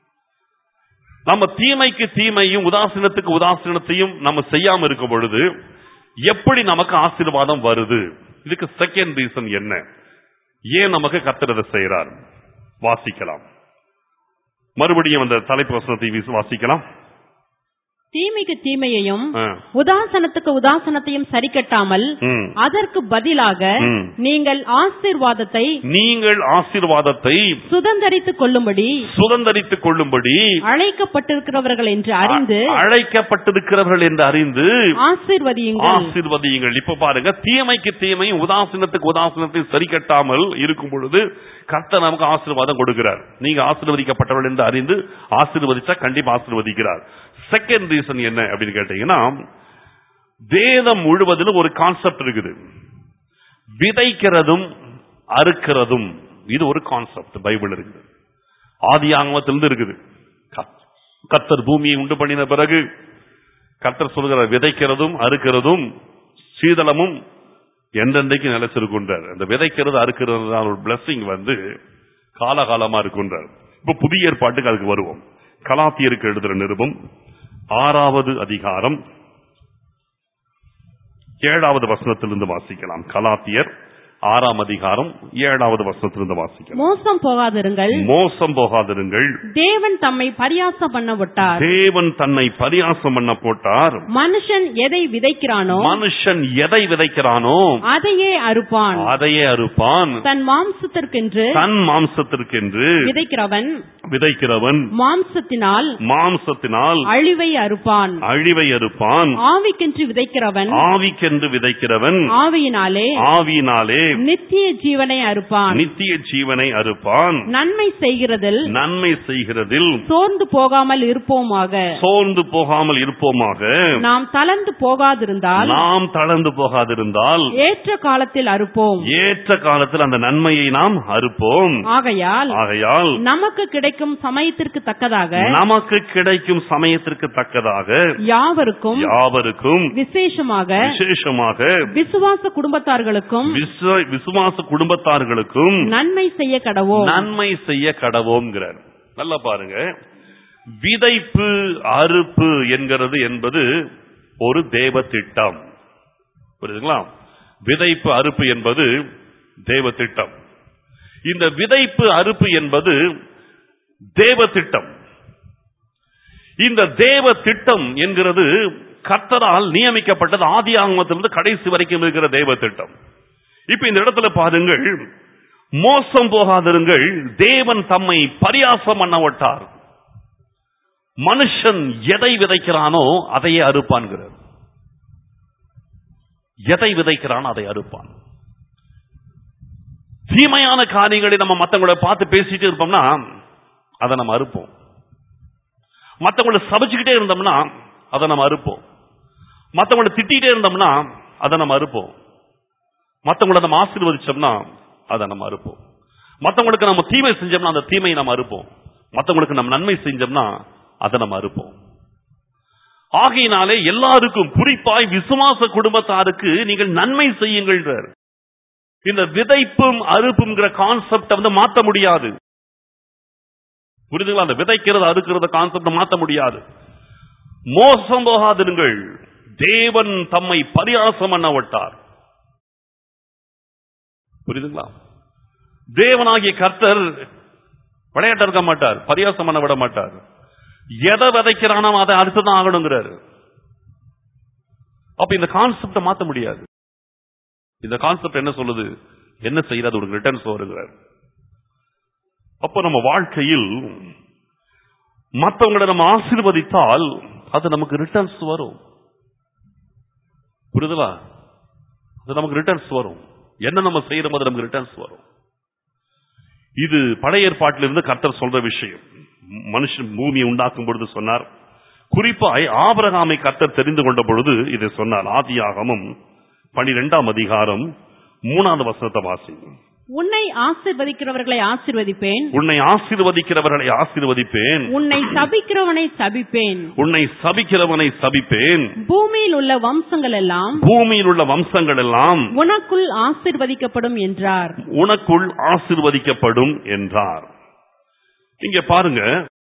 நம்ம தீமைக்கு தீமையும் உதாசீனத்துக்கு உதாசீனத்தையும் நம்ம செய்யாம இருக்கும் பொழுது எப்படி நமக்கு ஆசீர்வாதம் வருது இதுக்கு செகண்ட் ரீசன் என்ன ஏன் நமக்கு கத்திரதை செய்யறார் வாசிக்கலாம் மறுபடியும் அந்த தலைப்பு வசனத்தை வீசி வாசிக்கலாம் தீமைக்கு தீமையையும் ஆ. உதாசனத்துக்கு உதாசனத்தையும் சரிக்கட்டாமல் ம். அதற்கு பதிலாக ம். நீங்கள் ஆசீர்வாதத்தை நீங்கள் ஆசீர்வாதத்தை சுதந்தரித்துக் கொள்ளும்படி சுதந்தரித்துக் கொள்ளும்படி அழைக்கப்பட்டிருக்கிறவர்கள் என்று அறிந்து அ- அழைக்கப்பட்டிருக்கிறவர்கள் என்று அறிந்து ஆசீர்வதியுங்கள் ஆசீர்வதியுங்கள் இப்ப பாருங்க தீமைக்கு தீமையும் உதாசீனத்துக்கு உதாசீனத்தையும் சரி கட்டாமல் இருக்கும் பொழுது கர்த்தர் நமக்கு ஆசீர்வாதம் கொடுக்கிறார் நீங்க ஆசீர்வதிக்கப்பட்டவர்கள் என்று அறிந்து ஆசீர்வதிச்சா கண்டிப்பா ஆசீர்வதிக்கிறார் செகண்ட் ரீசன் என்ன அப்படின்னு கேட்டீங்கன்னா வேதம் முழுவதிலும் ஒரு கான்செப்ட் இருக்குது விதைக்கிறதும் அறுக்கிறதும் இது ஒரு கான்செப்ட் பைபிள் இருக்குது ஆதி ஆங்கமத்திலிருந்து இருக்குது கத்- கர்த்தர் பூமியை உண்டு பண்ணின பிறகு கர்த்தர் சொல்கிற விதைக்கிறதும் அறுக்கிறதும் சீதளமும் என்றென்றைக்கு நிலைச்சிருக்கின்றார் அந்த விதைக்கிறது அறுக்கிறது ஒரு blessing வந்து காலகாலமா இருக்கின்றார் இப்ப புதிய ஏற்பாட்டுக்கு அதுக்கு வருவோம் கலாத்தியருக்கு எழுதுற நிருபம் ஆறாவது அதிகாரம் ஏழாவது வசனத்திலிருந்து வாசிக்கலாம் கலாத்தியர் ஆறாம் அதிகாரம் ஏழாவது வசனத்திலிருந்து வாசிக்கலாம் மோசம் போகாதிருங்கள் மோசம் போகாதிருங்கள் தேவன் தம்மை பரியாசம் பண்ண விட்டார் தேவன் தன்னை பரியாசம் பண்ண போட்டார் மனுஷன் எதை விதைக்கிறானோ மனுஷன் எதை விதைக்கிறானோ அதையே அறுப்பான் அதையே அறுப்பான் தன் மாம்சத்திற்கென்று தன் மாம்சத்திற்கென்று விதைக்கிறவன் விதைக்கிறவன் மாம்சத்தினால் மாம்சத்தினால் அழிவை அறுப்பான் அழிவை அறுப்பான் ஆவிக்கென்று விதைக்கிறவன் ஆவிக்கென்று விதைக்கிறவன் ஆவியினாலே ஆவியினாலே நித்திய ஜீவனை அறுப்பான் நித்திய ஜீவனை அறுப்பான் நன்மை செய்கிறதில் நன்மை செய்கிறதில் சோர்ந்து போகாமல் இருப்போமாக சோர்ந்து போகாமல் இருப்போமாக நாம் தளர்ந்து போகாதிருந்தால் நாம் தளர்ந்து போகாதிருந்தால் ஏற்ற காலத்தில் அறுப்போம் ஏற்ற காலத்தில் அந்த நன்மையை நாம் அறுப்போம் ஆகையால் ஆகையால் நமக்கு கிடைக்கும் சமயத்திற்கு தக்கதாக நமக்கு கிடைக்கும் சமயத்திற்கு தக்கதாக யாவருக்கும் யாவருக்கும் விசேஷமாக விசேஷமாக விசுவாச குடும்பத்தார்களுக்கும் விஸ்வ- விசுவாச குடும்பத்தார்களுக்கும் நன்மை செய்ய கடவோம் நன்மை செய்ய கடவோங்கிறார் நல்லா பாருங்க விதைப்பு அறுப்பு என்கிறது என்பது ஒரு தேவ திட்டம் புரியுதுங்களா விதைப்பு அறுப்பு என்பது தேவ திட்டம் இந்த விதைப்பு அறுப்பு என்பது தேவ திட்டம் இந்த தேவ திட்டம் என்கிறது கர்த்தரால் நியமிக்கப்பட்டது ஆதி ஆகமத்திலிருந்து கடைசி வரைக்கும் இருக்கிற தேவ திட்டம் இப்ப இந்த இடத்துல பாருங்கள் மோசம் போகாதிருங்கள் தேவன் தம்மை பரியாசம் பண்ண விட்டார் மனுஷன் எதை விதைக்கிறானோ அதையே அறுப்பான்கிறார் எதை விதைக்கிறானோ அதை அறுப்பான் தீமையான காரியங்களை நம்ம மத்தவங்கள பார்த்து பேசிட்டு இருப்போம்னா அதை நம்ம அறுப்போம் மத்தவங்கள சபிச்சுக்கிட்டே இருந்தோம்னா அதை நம்ம அறுப்போம் மத்தவங்கள திட்டிகிட்டே இருந்தோம்னா அதை நம்ம அறுப்போம் மத்தவங்கள நம்ம ஆசீர்வதிச்சோம்னா அதை நம்ம அறுப்போம் மத்தவங்களுக்கு நம்ம தீமை செஞ்சோம்னா அந்த தீமையை நம்ம அறுப்போம் மத்தவங்களுக்கு நம்ம நன்மை செஞ்சோம்னா அதை நம்ம அறுப்போம் ஆகையினாலே எல்லாருக்கும் குறிப்பாய் விசுவாச குடும்பத்தாருக்கு நீங்கள் நன்மை செய்யுங்கள் இந்த விதைப்பும் அறுப்புங்கிற கான்செப்ட வந்து மாத்த முடியாது புரிதுங்களா அந்த விதைக்கிறது அறுக்கிறது கான்செப்ட மாத்த முடியாது மோசம் போகாதிருங்கள் தேவன் தம்மை பரியாசம் பண்ண விட்டார் புரியுதுங்களா தேவனாகிய கர்த்தர் விளையாட்ட இருக்க மாட்டார் பரியாசம் பண்ண விட மாட்டார் எதை விதைக்கிறானோ அதை அடுத்துதான் ஆகணுங்கிறாரு அப்ப இந்த கான்செப்ட மாத்த முடியாது இந்த கான்செப்ட் என்ன சொல்லுது என்ன செய்யறது ஒரு ரிட்டர்ன்ஸ் வருகிறார் அப்ப நம்ம வாழ்க்கையில் மற்றவங்களை நம்ம ஆசீர்வதித்தால் அது நமக்கு ரிட்டர்ன்ஸ் வரும் புரியுதுலா அது நமக்கு ரிட்டர்ன்ஸ் வரும் என்ன நம்ம செய்யறோம் அது நமக்கு ரிட்டர்ன்ஸ் வரும் இது பழைய ஏற்பாட்டிலிருந்து கர்த்தர் சொல்ற விஷயம் மனுஷன் பூமியை உண்டாக்கும் பொழுது சொன்னார் குறிப்பாய் ஆபரகாமை கர்த்தர் தெரிந்து கொண்ட பொழுது இதை சொன்னார் ஆதியாகமும் பனிரெண்டாம் அதிகாரம் மூணாவது வசனத்தை வாசிங்க உன்னை ஆசிர்வதிக்கிறவர்களை ஆசிர்வதிப்பேன் உன்னை ஆசீர்வதிக்கிறவர்களை ஆசீர்வதிப்பேன் உன்னை சபிக்கிறவனை சபிப்பேன் உன்னை சபிக்கிறவனை சபிப்பேன் பூமியில் உள்ள வம்சங்கள் எல்லாம் பூமியில் உள்ள வம்சங்கள் எல்லாம் உனக்குள் ஆசிர்வதிக்கப்படும் என்றார் உனக்குள் ஆசிர்வதிக்கப்படும் என்றார் இங்க பாருங்க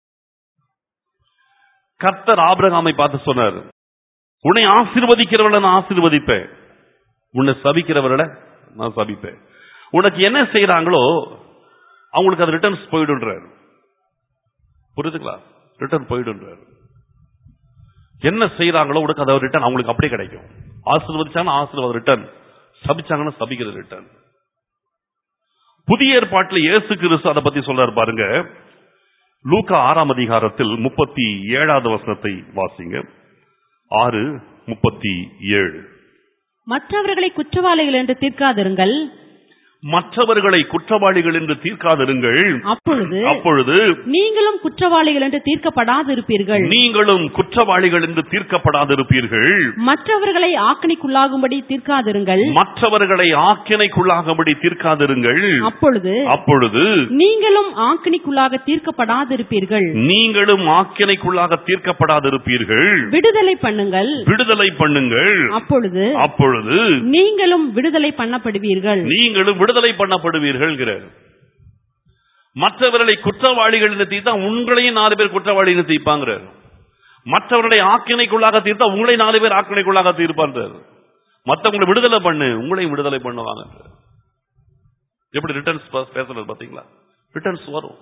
கர்த்தர் ஆபிரகாமை பார்த்து சொன்னார் உன்னை ஆசீர்வதிக்கிறவளை நான் ஆசீர்வதிப்பேன் உன்னை சபிக்கிறவர்களை நான் சபிப்பேன் உனக்கு என்ன செய்யறாங்களோ அவங்களுக்கு அது ரிட்டர்ன்ஸ் போயிடுன்றார் புரியுதுங்களா ரிட்டர்ன் போயிடுன்றார் என்ன செய்யறாங்களோ உனக்கு அதை ரிட்டர்ன் அவங்களுக்கு அப்படியே கிடைக்கும் ஆசீர்வதிச்சாங்கன்னா ஆசீர்வாதம் ரிட்டர்ன் சபிச்சாங்கன்னா சபிக்கிறது ரிட்டர்ன் புதிய ஏற்பாட்டில் இயேசு கிறிஸ்து அதை பத்தி சொல்றாரு பாருங்க லூக்கா ஆறாம் அதிகாரத்தில் முப்பத்தி ஏழாவது வசனத்தை வாசிங்க ஆறு முப்பத்தி ஏழு மற்றவர்களை குற்றவாளிகள் என்று தீர்க்காதிருங்கள் மற்றவர்களை குற்றவாளிகள் என்று தீர்க்காதிருங்கள் அப்பொழுது அப்பொழுது நீங்களும் குற்றவாளிகள் என்று தீர்க்கப்படாதிருப்பீர்கள் நீங்களும் குற்றவாளிகள் என்று தீர்க்கப்படாதிருப்பீர்கள் மற்றவர்களை ஆக்கணிக்குள்ளாகும்படி தீர்க்காதிருங்கள் மற்றவர்களை ஆக்கினைக்குள்ளாகும்படி தீர்க்காதிருங்கள் அப்பொழுது அப்பொழுது நீங்களும் ஆக்கணிக்குள்ளாக தீர்க்கப்படாதிருப்பீர்கள் நீங்களும் ஆக்கினைக்குள்ளாக தீர்க்கப்படாதிருப்பீர்கள் விடுதலை பண்ணுங்கள் விடுதலை பண்ணுங்கள் அப்பொழுது அப்பொழுது நீங்களும் விடுதலை பண்ணப்படுவீர்கள் நீங்களும் விடுதலை பண்ணப்படுவீர்கள் மற்றவர்களை குற்றவாளிகள் என்று தீர்த்தா உங்களையும் நாலு பேர் குற்றவாளிகள் தீர்ப்பாங்க மற்றவர்களை ஆக்கினைக்குள்ளாக தீர்த்தா உங்களை நாலு பேர் ஆக்கினைக்குள்ளாக தீர்ப்பான்றார் மற்றவங்களை விடுதலை பண்ணு உங்களையும் விடுதலை பண்ணுவாங்க எப்படி ரிட்டர்ன்ஸ் பேசுறது பாத்தீங்களா ரிட்டர்ன்ஸ் வரும்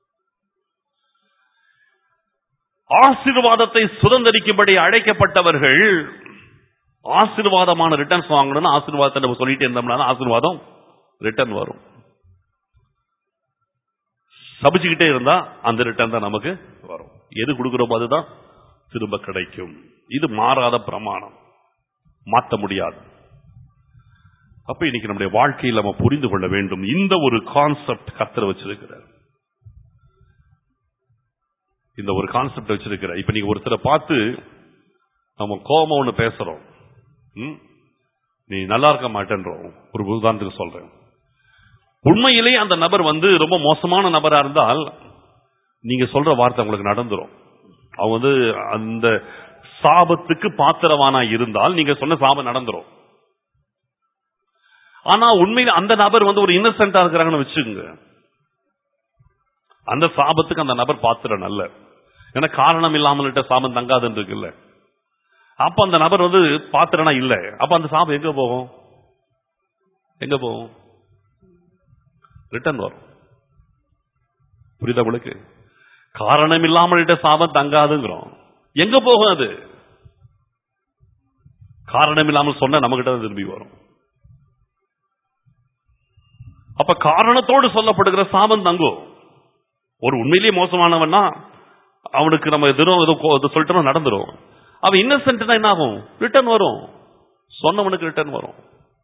ஆசீர்வாதத்தை சுதந்திரிக்கும்படி அழைக்கப்பட்டவர்கள் ஆசீர்வாதமான ரிட்டர்ன்ஸ் வாங்கணும்னு ஆசீர்வாதத்தை நம்ம சொல்லிட்டே இருந்தோம்னா ஆசீர்வாதம் ரிட்டர்ன் வரும் சபிச்சுக்கிட்டே இருந்தா அந்த ரிட்டர்ன் தான் நமக்கு வரும் எது கொடுக்கிறோமோ அதுதான் திரும்ப கிடைக்கும் இது மாறாத பிரமாணம் மாற்ற முடியாது அப்ப இன்னைக்கு நம்முடைய வாழ்க்கையில் நம்ம புரிந்து கொள்ள வேண்டும் இந்த ஒரு கான்செப்ட் கத்தர் வச்சிருக்கிறார் இந்த ஒரு கான்செப்ட் வச்சிருக்கிறார் இப்ப நீங்க ஒருத்தரை பார்த்து நம்ம கோபம் ஒண்ணு பேசுறோம் ம்? நீ நல்லா இருக்க மாட்டேன்றோம் ஒரு உதாரணத்துக்கு சொல்றேன் உண்மையிலே அந்த நபர் வந்து ரொம்ப மோசமான நபரா இருந்தால் நீங்க சொல்ற வார்த்தை உங்களுக்கு நடந்துரும் அவங்க வந்து அந்த சாபத்துக்கு பாத்திரவானா இருந்தால் நீங்க சொன்ன சாபம் நடந்துரும் ஆனா உண்மையில அந்த நபர் வந்து ஒரு இன்னசென்டா இருக்கிறாங்கன்னு வச்சுக்கோங்க அந்த சாபத்துக்கு அந்த நபர் பாத்திரம் அல்ல ஏன்னா காரணம் இல்லாமல் சாபம் தங்காதுன்னு இருக்குல்ல அப்ப அந்த நபர் வந்து பாத்திரனா இல்ல அப்ப அந்த சாபம் எங்க போகும் எங்க போகும் ரிட்டர்ன் வரும் புரியுதா உங்களுக்கு காரணம் இல்லாமல் சாபம் தங்காதுங்கிறோம் எங்க போகும் அது காரணம் இல்லாமல் சொன்ன நம்ம கிட்ட திரும்பி வரும் அப்ப காரணத்தோடு சொல்லப்படுகிற சாபம் தங்கும் ஒரு உண்மையிலேயே மோசமானவன்னா அவனுக்கு நம்ம எதிரும் ஏதோ கோ- ஏதோ சொல்லிட்டோம் நடந்துரும் அவன் இன்னசென்ட்னா என்ன ஆகும் ரிட்டர்ன் வரும் சொன்னவனுக்கு ரிட்டர்ன் வரும்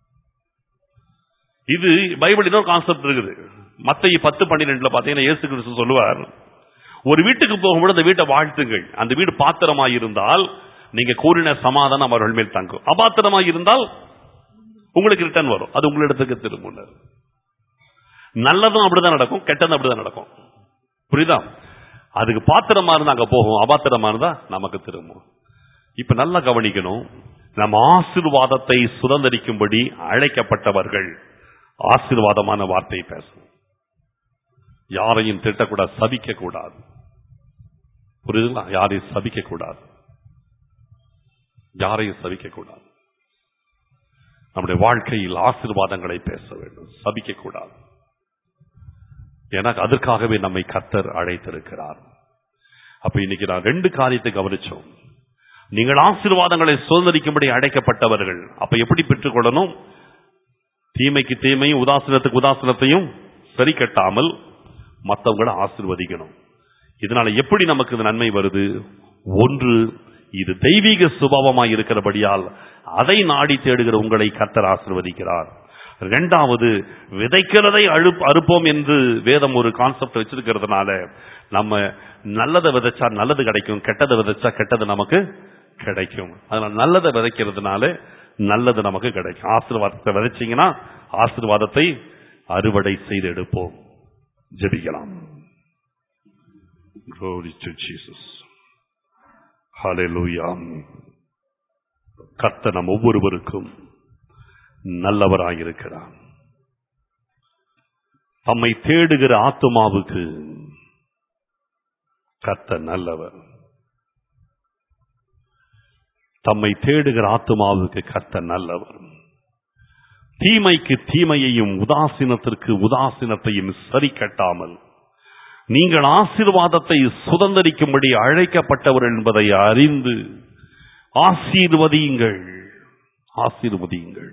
இது பைபிள் இன்னொரு கான்செப்ட் இருக்குது மத்திய பத்து பன்னிரெண்டுல பாத்தீங்கன்னா இயேசு கிறிஸ்து சொல்லுவார் ஒரு வீட்டுக்கு போகும்போது அந்த வீட்டை வாழ்த்துங்கள் அந்த வீடு பாத்திரமாய் இருந்தால் நீங்க கூறின சமாதானம் அவர்கள் மேல் தங்கும் அபாத்திரமாய் இருந்தால் உங்களுக்கு ரிட்டர்ன் வரும் அது உங்களிடத்துக்கு திரும்பும் நல்லதும் அப்படிதான் நடக்கும் கெட்டதும் அப்படிதான் நடக்கும் புரியுதா அதுக்கு பாத்திரமா இருந்தா அங்க போகும் அபாத்திரமா இருந்தா நமக்கு திரும்பும் இப்ப நல்லா கவனிக்கணும் நம்ம ஆசீர்வாதத்தை சுதந்திரிக்கும்படி அழைக்கப்பட்டவர்கள் ஆசீர்வாதமான வார்த்தையை பேசணும் யாரையும் திட்டக்கூடாது சபிக்க கூடாது புரியுதுங்களா யாரையும் சபிக்க கூடாது யாரையும் சபிக்க கூடாது நம்முடைய வாழ்க்கையில் ஆசீர்வாதங்களை பேச வேண்டும் சபிக்க கூடாது எனக்கு அதற்காகவே நம்மை கத்தர் அழைத்திருக்கிறார் அப்ப இன்னைக்கு நான் ரெண்டு காரியத்தை கவனிச்சோம் நீங்கள் ஆசீர்வாதங்களை சுதந்திரிக்கும்படி அழைக்கப்பட்டவர்கள் அப்ப எப்படி பெற்றுக்கொள்ளணும் தீமைக்கு தீமையும் உதாசீனத்துக்கு உதாசீனத்தையும் சரி கட்டாமல் மற்றவங்களை ஆசீர்வதிக்கணும் இதனால எப்படி நமக்கு இந்த நன்மை வருது ஒன்று இது தெய்வீக சுபாவமாய் இருக்கிறபடியால் அதை நாடி தேடுகிற உங்களை கத்தர் ஆசீர்வதிக்கிறார் இரண்டாவது விதைக்கிறதை அழு அறுப்போம் என்று வேதம் ஒரு கான்செப்ட் வச்சிருக்கிறதுனால நம்ம நல்லதை விதைச்சா நல்லது கிடைக்கும் கெட்டதை விதைச்சா கெட்டது நமக்கு கிடைக்கும் அதனால நல்லதை விதைக்கிறதுனால நல்லது நமக்கு கிடைக்கும் ஆசீர்வாதத்தை விதைச்சீங்கன்னா ஆசீர்வாதத்தை அறுவடை செய்து எடுப்போம் ஜெபிக்கலாம் Glory to Jesus. Hallelujah. கர்த்தர் நம் ஒவ்வொருவருக்கும் நல்லவராயிருக்கிறார் தம்மை தேடுகிற ஆத்துமாவுக்கு கர்த்தர் நல்லவர் தம்மை தேடுகிற ஆத்துமாவுக்கு கர்த்தர் நல்லவர் தீமைக்கு தீமையையும் உதாசீனத்திற்கு உதாசீனத்தையும் சரி கட்டாமல் நீங்கள் ஆசீர்வாதத்தை சுதந்திரிக்கும்படி அழைக்கப்பட்டவர் என்பதை அறிந்து ஆசீர்வதியுங்கள் ஆசீர்வதியுங்கள்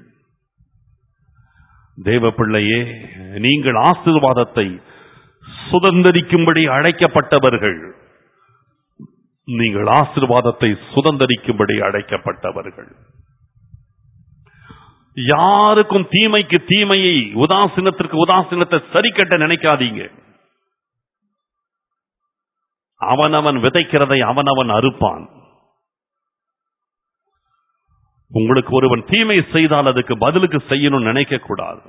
தேவ பிள்ளையே நீங்கள் ஆசீர்வாதத்தை சுதந்திரிக்கும்படி அழைக்கப்பட்டவர்கள் நீங்கள் ஆசீர்வாதத்தை சுதந்திரிக்கும்படி அழைக்கப்பட்டவர்கள் யாருக்கும் தீமைக்கு தீமையை உதாசீனத்திற்கு உதாசீனத்தை சரி கட்ட நினைக்காதீங்க அவனவன் விதைக்கிறதை அவனவன் அறுப்பான் உங்களுக்கு ஒருவன் தீமை செய்தால் அதுக்கு பதிலுக்கு செய்யணும்னு நினைக்க கூடாது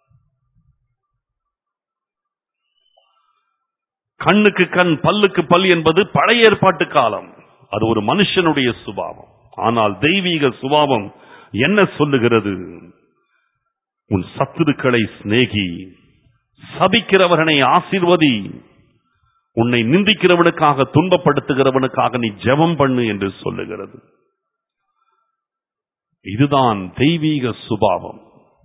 கண்ணுக்கு கண் பல்லுக்கு பல் என்பது பழைய ஏற்பாட்டு காலம் அது ஒரு மனுஷனுடைய சுபாவம் ஆனால் தெய்வீக சுபாவம் என்ன சொல்லுகிறது உன் சத்துருக்களை சிநேகி சபிக்கிறவனை ஆசீர்வதி உன்னை நிந்திக்கிறவனுக்காக துன்பப்படுத்துகிறவனுக்காக நீ ஜெபம் பண்ணு என்று சொல்லுகிறது இதுதான் தெய்வீக சுபாவம்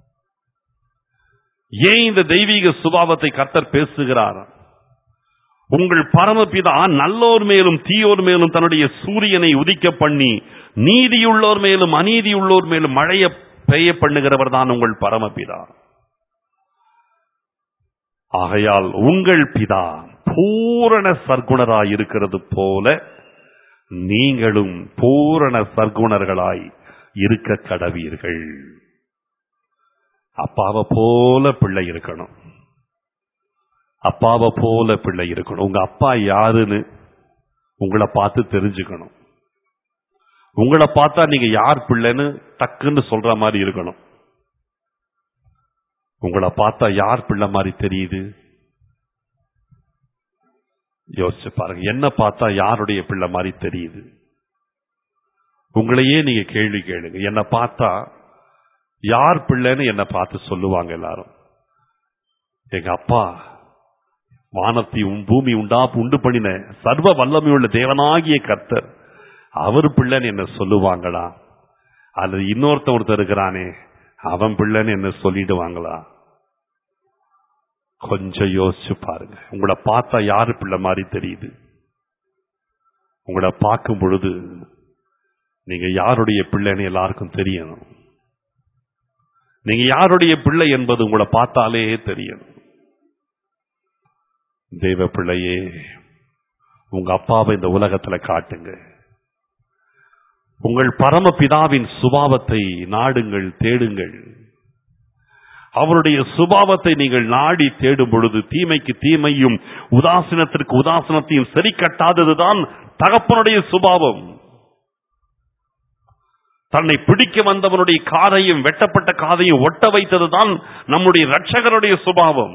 ஏன் இந்த தெய்வீக சுபாவத்தை கர்த்தர் பேசுகிறார் உங்கள் பரமபிதா நல்லோர் மேலும் தீயோர் மேலும் தன்னுடைய சூரியனை உதிக்க பண்ணி நீதியுள்ளோர் மேலும் அநீதியுள்ளோர் மேலும் மழைய பெய்ய பண்ணுகிறவர் தான் உங்கள் பரமபிதா ஆகையால் உங்கள் பிதா பூரண சர்க்குணராய் இருக்கிறது போல நீங்களும் பூரண சர்க்குணர்களாய் இருக்க கடவீர்கள் அப்பாவை போல பிள்ளை இருக்கணும் அப்பாவை போல பிள்ளை இருக்கணும் உங்க அப்பா யாருன்னு உங்களை பார்த்து தெரிஞ்சுக்கணும் உங்களை பார்த்தா நீங்க யார் பிள்ளைன்னு டக்குன்னு சொல்ற மாதிரி இருக்கணும் உங்களை பார்த்தா யார் பிள்ளை மாதிரி தெரியுது யோசிச்சு பாருங்க என்ன பார்த்தா யாருடைய பிள்ளை மாதிரி தெரியுது உங்களையே நீங்க கேள்வி கேளுங்க என்ன பார்த்தா யார் பிள்ளைன்னு என்ன பார்த்து சொல்லுவாங்க எல்லாரும் எங்க அப்பா வானத்தையும் பூமி உண்டா உண்டு பண்ணின சர்வ வல்லமையுள்ள தேவனாகிய கர்த்தர் அவர் பிள்ளைன்னு என்ன சொல்லுவாங்களா அல்லது இன்னொருத்தன் ஒருத்தர் இருக்கிறானே அவன் பிள்ளைன்னு என்ன சொல்லிடுவாங்களா கொஞ்சம் யோசிச்சு பாருங்க உங்களை பார்த்தா யாரு பிள்ளை மாதிரி தெரியுது உங்களை பார்க்கும் பொழுது நீங்க யாருடைய பிள்ளைன்னு எல்லாருக்கும் தெரியணும் நீங்க யாருடைய பிள்ளை என்பது உங்களை பார்த்தாலே தெரியணும் தெய்வ பிள்ளையே உங்க அப்பாவை இந்த உலகத்துல காட்டுங்க உங்கள் பரமபிதாவின் சுபாவத்தை நாடுங்கள் தேடுங்கள் அவருடைய சுபாவத்தை நீங்கள் நாடி தேடும் பொழுது தீமைக்கு தீமையும் உதாசீனத்திற்கு உதாசீனத்தையும் சரி கட்டாததுதான் தகப்பனுடைய சுபாவம் தன்னை பிடிக்க வந்தவனுடைய காதையும் வெட்டப்பட்ட காதையும் ஒட்ட வைத்ததுதான் நம்முடைய ரட்சகருடைய சுபாவம்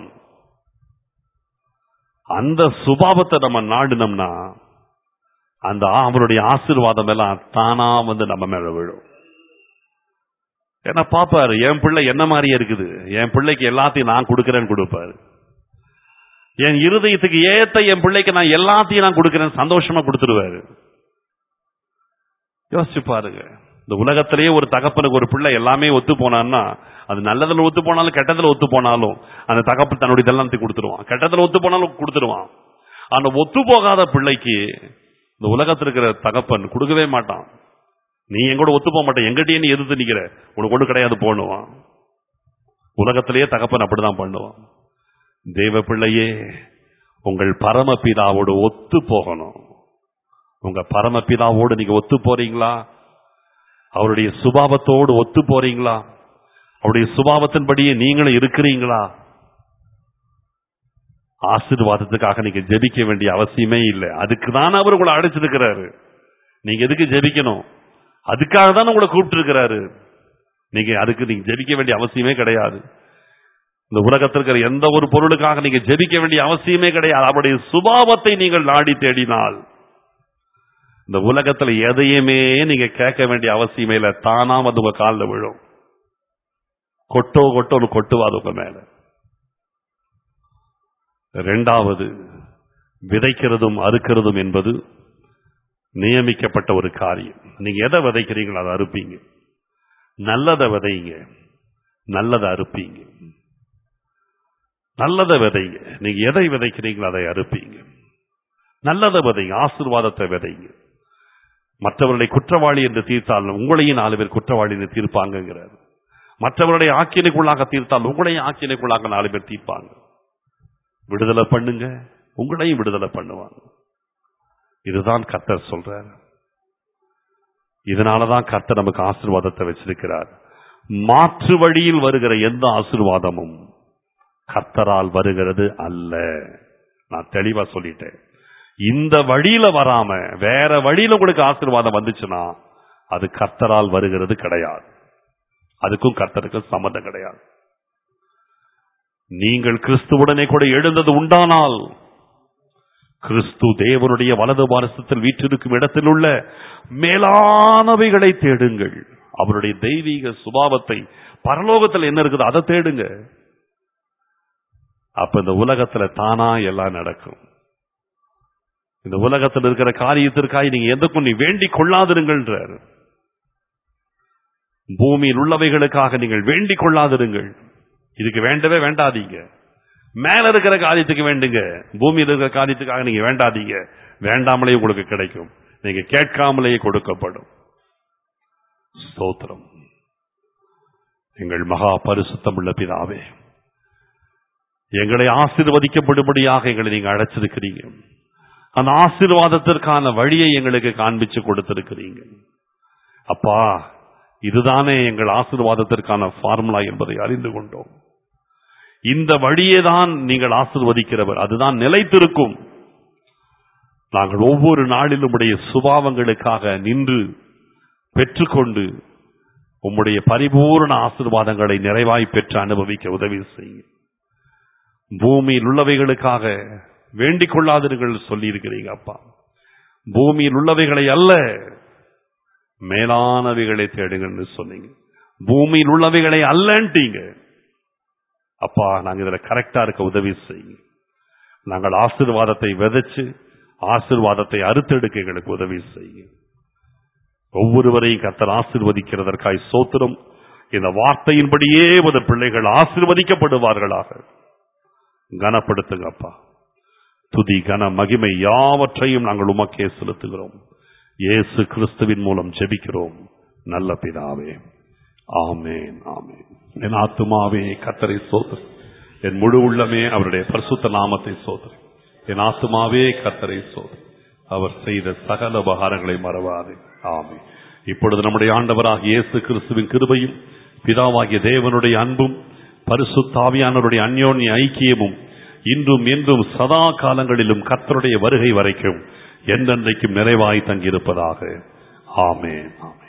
அந்த சுபாவத்தை நம்ம நாடினோம்னா அந்த அவருடைய ஆசீர்வாதம் எல்லாம் தானா வந்து நம்ம மேல விழும் ஏன்னா பாப்பாரு என் பிள்ளை என்ன மாதிரியே இருக்குது என் பிள்ளைக்கு எல்லாத்தையும் நான் கொடுக்கறேன்னு கொடுப்பாரு என் இருதயத்துக்கு ஏத்த என் பிள்ளைக்கு நான் எல்லாத்தையும் நான் கொடுக்கறேன் சந்தோஷமா கொடுத்துருவாரு யோசிச்சு பாருங்க இந்த உலகத்திலேயே ஒரு தகப்பனுக்கு ஒரு பிள்ளை எல்லாமே ஒத்து போனான்னா அது நல்லதுல ஒத்து போனாலும் கெட்டதுல ஒத்து போனாலும் அந்த தகப்பன் தன்னுடைய இதெல்லாம் கொடுத்துருவான் கெட்டதுல ஒத்து போனாலும் கொடுத்துருவான் அந்த ஒத்து போகாத பிள்ளைக்கு இந்த உலகத்தில் இருக்கிற தகப்பன் கொடுக்கவே மாட்டான் நீ எங்கூட ஒத்து போக மாட்டேன் எங்கிட்டயே நீ எதிர்த்து நிக்கிற உனக்கு ஒண்ணு கிடையாது போடுவான் உலகத்திலேயே தகப்பன் அப்படிதான் பண்ணுவான் தெய்வ பிள்ளையே உங்கள் பரமபிதாவோடு ஒத்து போகணும் உங்க பரமபிதாவோடு நீங்க ஒத்து போறீங்களா அவருடைய சுபாவத்தோடு ஒத்து போறீங்களா அவருடைய சுபாவத்தின்படியே நீங்களும் இருக்கிறீங்களா ஆசீர்வாதத்துக்காக நீங்க ஜெபிக்க வேண்டிய அவசியமே இல்லை அதுக்கு தான் அவர் உங்களை அழைச்சிருக்கிறாரு நீங்க எதுக்கு ஜெபிக்கணும் அதுக்காக தான் உங்களை கூப்பிட்டு இருக்கிறாரு நீங்க அதுக்கு நீங்க ஜெபிக்க வேண்டிய அவசியமே கிடையாது இந்த உலகத்தில் இருக்கிற எந்த ஒரு பொருளுக்காக நீங்க ஜெபிக்க வேண்டிய அவசியமே கிடையாது அவருடைய சுபாவத்தை நீங்கள் நாடி தேடினால் இந்த உலகத்துல எதையுமே நீங்க கேட்க வேண்டிய அவசியமே இல்லை தானா வந்து உங்க காலில் விழும் கொட்டோ கொட்டோன்னு கொட்டுவாது உங்க மேல ரெண்டாவது விதைக்கிறதும் அறுக்கிறதும் என்பது நியமிக்கப்பட்ட ஒரு காரியம் நீங்க எதை விதைக்கிறீங்களோ அதை அறுப்பீங்க நல்லதை விதைங்க நல்லதை அறுப்பீங்க நல்லதை விதைங்க நீங்க எதை விதைக்கிறீங்களோ அதை அறுப்பீங்க நல்லதை விதைங்க ஆசீர்வாதத்தை விதைங்க மற்றவர்களை குற்றவாளி என்று தீர்த்தால் உங்களையும் நாலு பேர் குற்றவாளி என்று தீர்ப்பாங்கிறார் மற்றவருடைய ஆக்கியனைக்குள்ளாக தீர்த்தால் உங்களையும் ஆக்கியனைக்குள்ளாக நாலு பேர் தீர்ப்பாங்க விடுதலை பண்ணுங்க உங்களையும் விடுதலை பண்ணுவாங்க இதுதான் கர்த்தர் சொல்றார் இதனாலதான் கர்த்தர் நமக்கு ஆசீர்வாதத்தை வச்சிருக்கிறார் மாற்று வழியில் வருகிற எந்த ஆசீர்வாதமும் கர்த்தரால் வருகிறது அல்ல நான் தெளிவா சொல்லிட்டேன் இந்த வழியில வராம வேற வழியில உங்களுக்கு ஆசீர்வாதம் வந்துச்சுன்னா அது கர்த்தரால் வருகிறது கிடையாது அதுக்கும் கர்த்தருக்கும் சம்மந்தம் கிடையாது நீங்கள் கிறிஸ்துவுடனே கூட எழுந்தது உண்டானால் கிறிஸ்து தேவனுடைய வலது பாரசத்தில் வீற்றிருக்கும் இடத்தில் உள்ள மேலானவைகளை தேடுங்கள் அவருடைய தெய்வீக சுபாவத்தை பரலோகத்தில் என்ன இருக்குது அதை தேடுங்க அப்ப இந்த உலகத்துல தானா எல்லாம் நடக்கும் இந்த உலகத்தில் இருக்கிற காரியத்திற்காக நீங்க எதுக்கும் நீ வேண்டிக் கொள்ளாதிருங்கள்ன்றார் பூமியில் உள்ளவைகளுக்காக நீங்கள் வேண்டிக் கொள்ளாதிருங்கள் இதுக்கு வேண்டவே வேண்டாதீங்க மேல இருக்கிற காரியத்துக்கு வேண்டுங்க பூமியில் இருக்கிற காரியத்துக்காக நீங்க வேண்டாதீங்க வேண்டாமலே உங்களுக்கு கிடைக்கும் நீங்க கேட்காமலேயே கொடுக்கப்படும் ஸ்தோத்திரம் எங்கள் மகா பரிசுத்தம் உள்ள பிதாவே எங்களை ஆசீர்வதிக்கப்படும்படியாக எங்களை நீங்க அழைச்சிருக்கிறீங்க அந்த ஆசீர்வாதத்திற்கான வழியை எங்களுக்கு காண்பிச்சு கொடுத்திருக்கிறீங்க அப்பா இதுதானே எங்கள் ஆசீர்வாதத்திற்கான ஃபார்முலா என்பதை அறிந்து கொண்டோம் இந்த வழியே தான் நீங்கள் ஆசிர்வதிக்கிறவர் அதுதான் நிலைத்திருக்கும் நாங்கள் ஒவ்வொரு நாளிலும் உடைய சுபாவங்களுக்காக நின்று பெற்றுக்கொண்டு உம்முடைய பரிபூர்ண ஆசீர்வாதங்களை நிறைவாய் பெற்று அனுபவிக்க உதவி செய்யும் பூமியில் உள்ளவைகளுக்காக வேண்டிக் கொள்ளாதீர்கள் சொல்லியிருக்கிறீங்க அப்பா பூமியில் உள்ளவைகளை அல்ல மேலானவைகளை தேடுங்கன்னு சொன்னீங்க பூமியில் உள்ளவைகளை அல்லன்ட்டீங்க அப்பா நாங்க இதுல கரெக்டா இருக்க உதவி செய்யுங்க நாங்கள் ஆசீர்வாதத்தை விதைச்சு ஆசீர்வாதத்தை அறுத்தெடுக்க எங்களுக்கு உதவி செய்யுங்க ஒவ்வொருவரையும் கத்தர் ஆசீர்வதிக்கிறதற்காய் சோத்திரம் இந்த வார்த்தையின்படியே ஒரு பிள்ளைகள் ஆசீர்வதிக்கப்படுவார்களாக கனப்படுத்துங்க அப்பா துதி கன மகிமை யாவற்றையும் நாங்கள் உமக்கே செலுத்துகிறோம் இயேசு கிறிஸ்துவின் மூலம் ஜெபிக்கிறோம் நல்ல பிதாவே ஆமேன் ஆமேன் என் ஆத்துமாவே கத்தரை சோதர் என் முழு உள்ளமே அவருடைய பரிசுத்த நாமத்தை சோதர் என் ஆத்துமாவே கத்தரை சோதர் அவர் செய்த சகல உபகாரங்களை மறவாது ஆமே இப்பொழுது நம்முடைய ஆண்டவராக இயேசு கிறிஸ்துவின் கிருபையும் பிதாவாகிய தேவனுடைய அன்பும் பரிசுத்தாவியானவருடைய அந்யோன்ய ஐக்கியமும் இன்றும் என்றும் சதா காலங்களிலும் கர்த்தருடைய வருகை வரைக்கும் என்றென்றைக்கும் நிறைவாய் தங்கியிருப்பதாக ஆமென் ஆமென்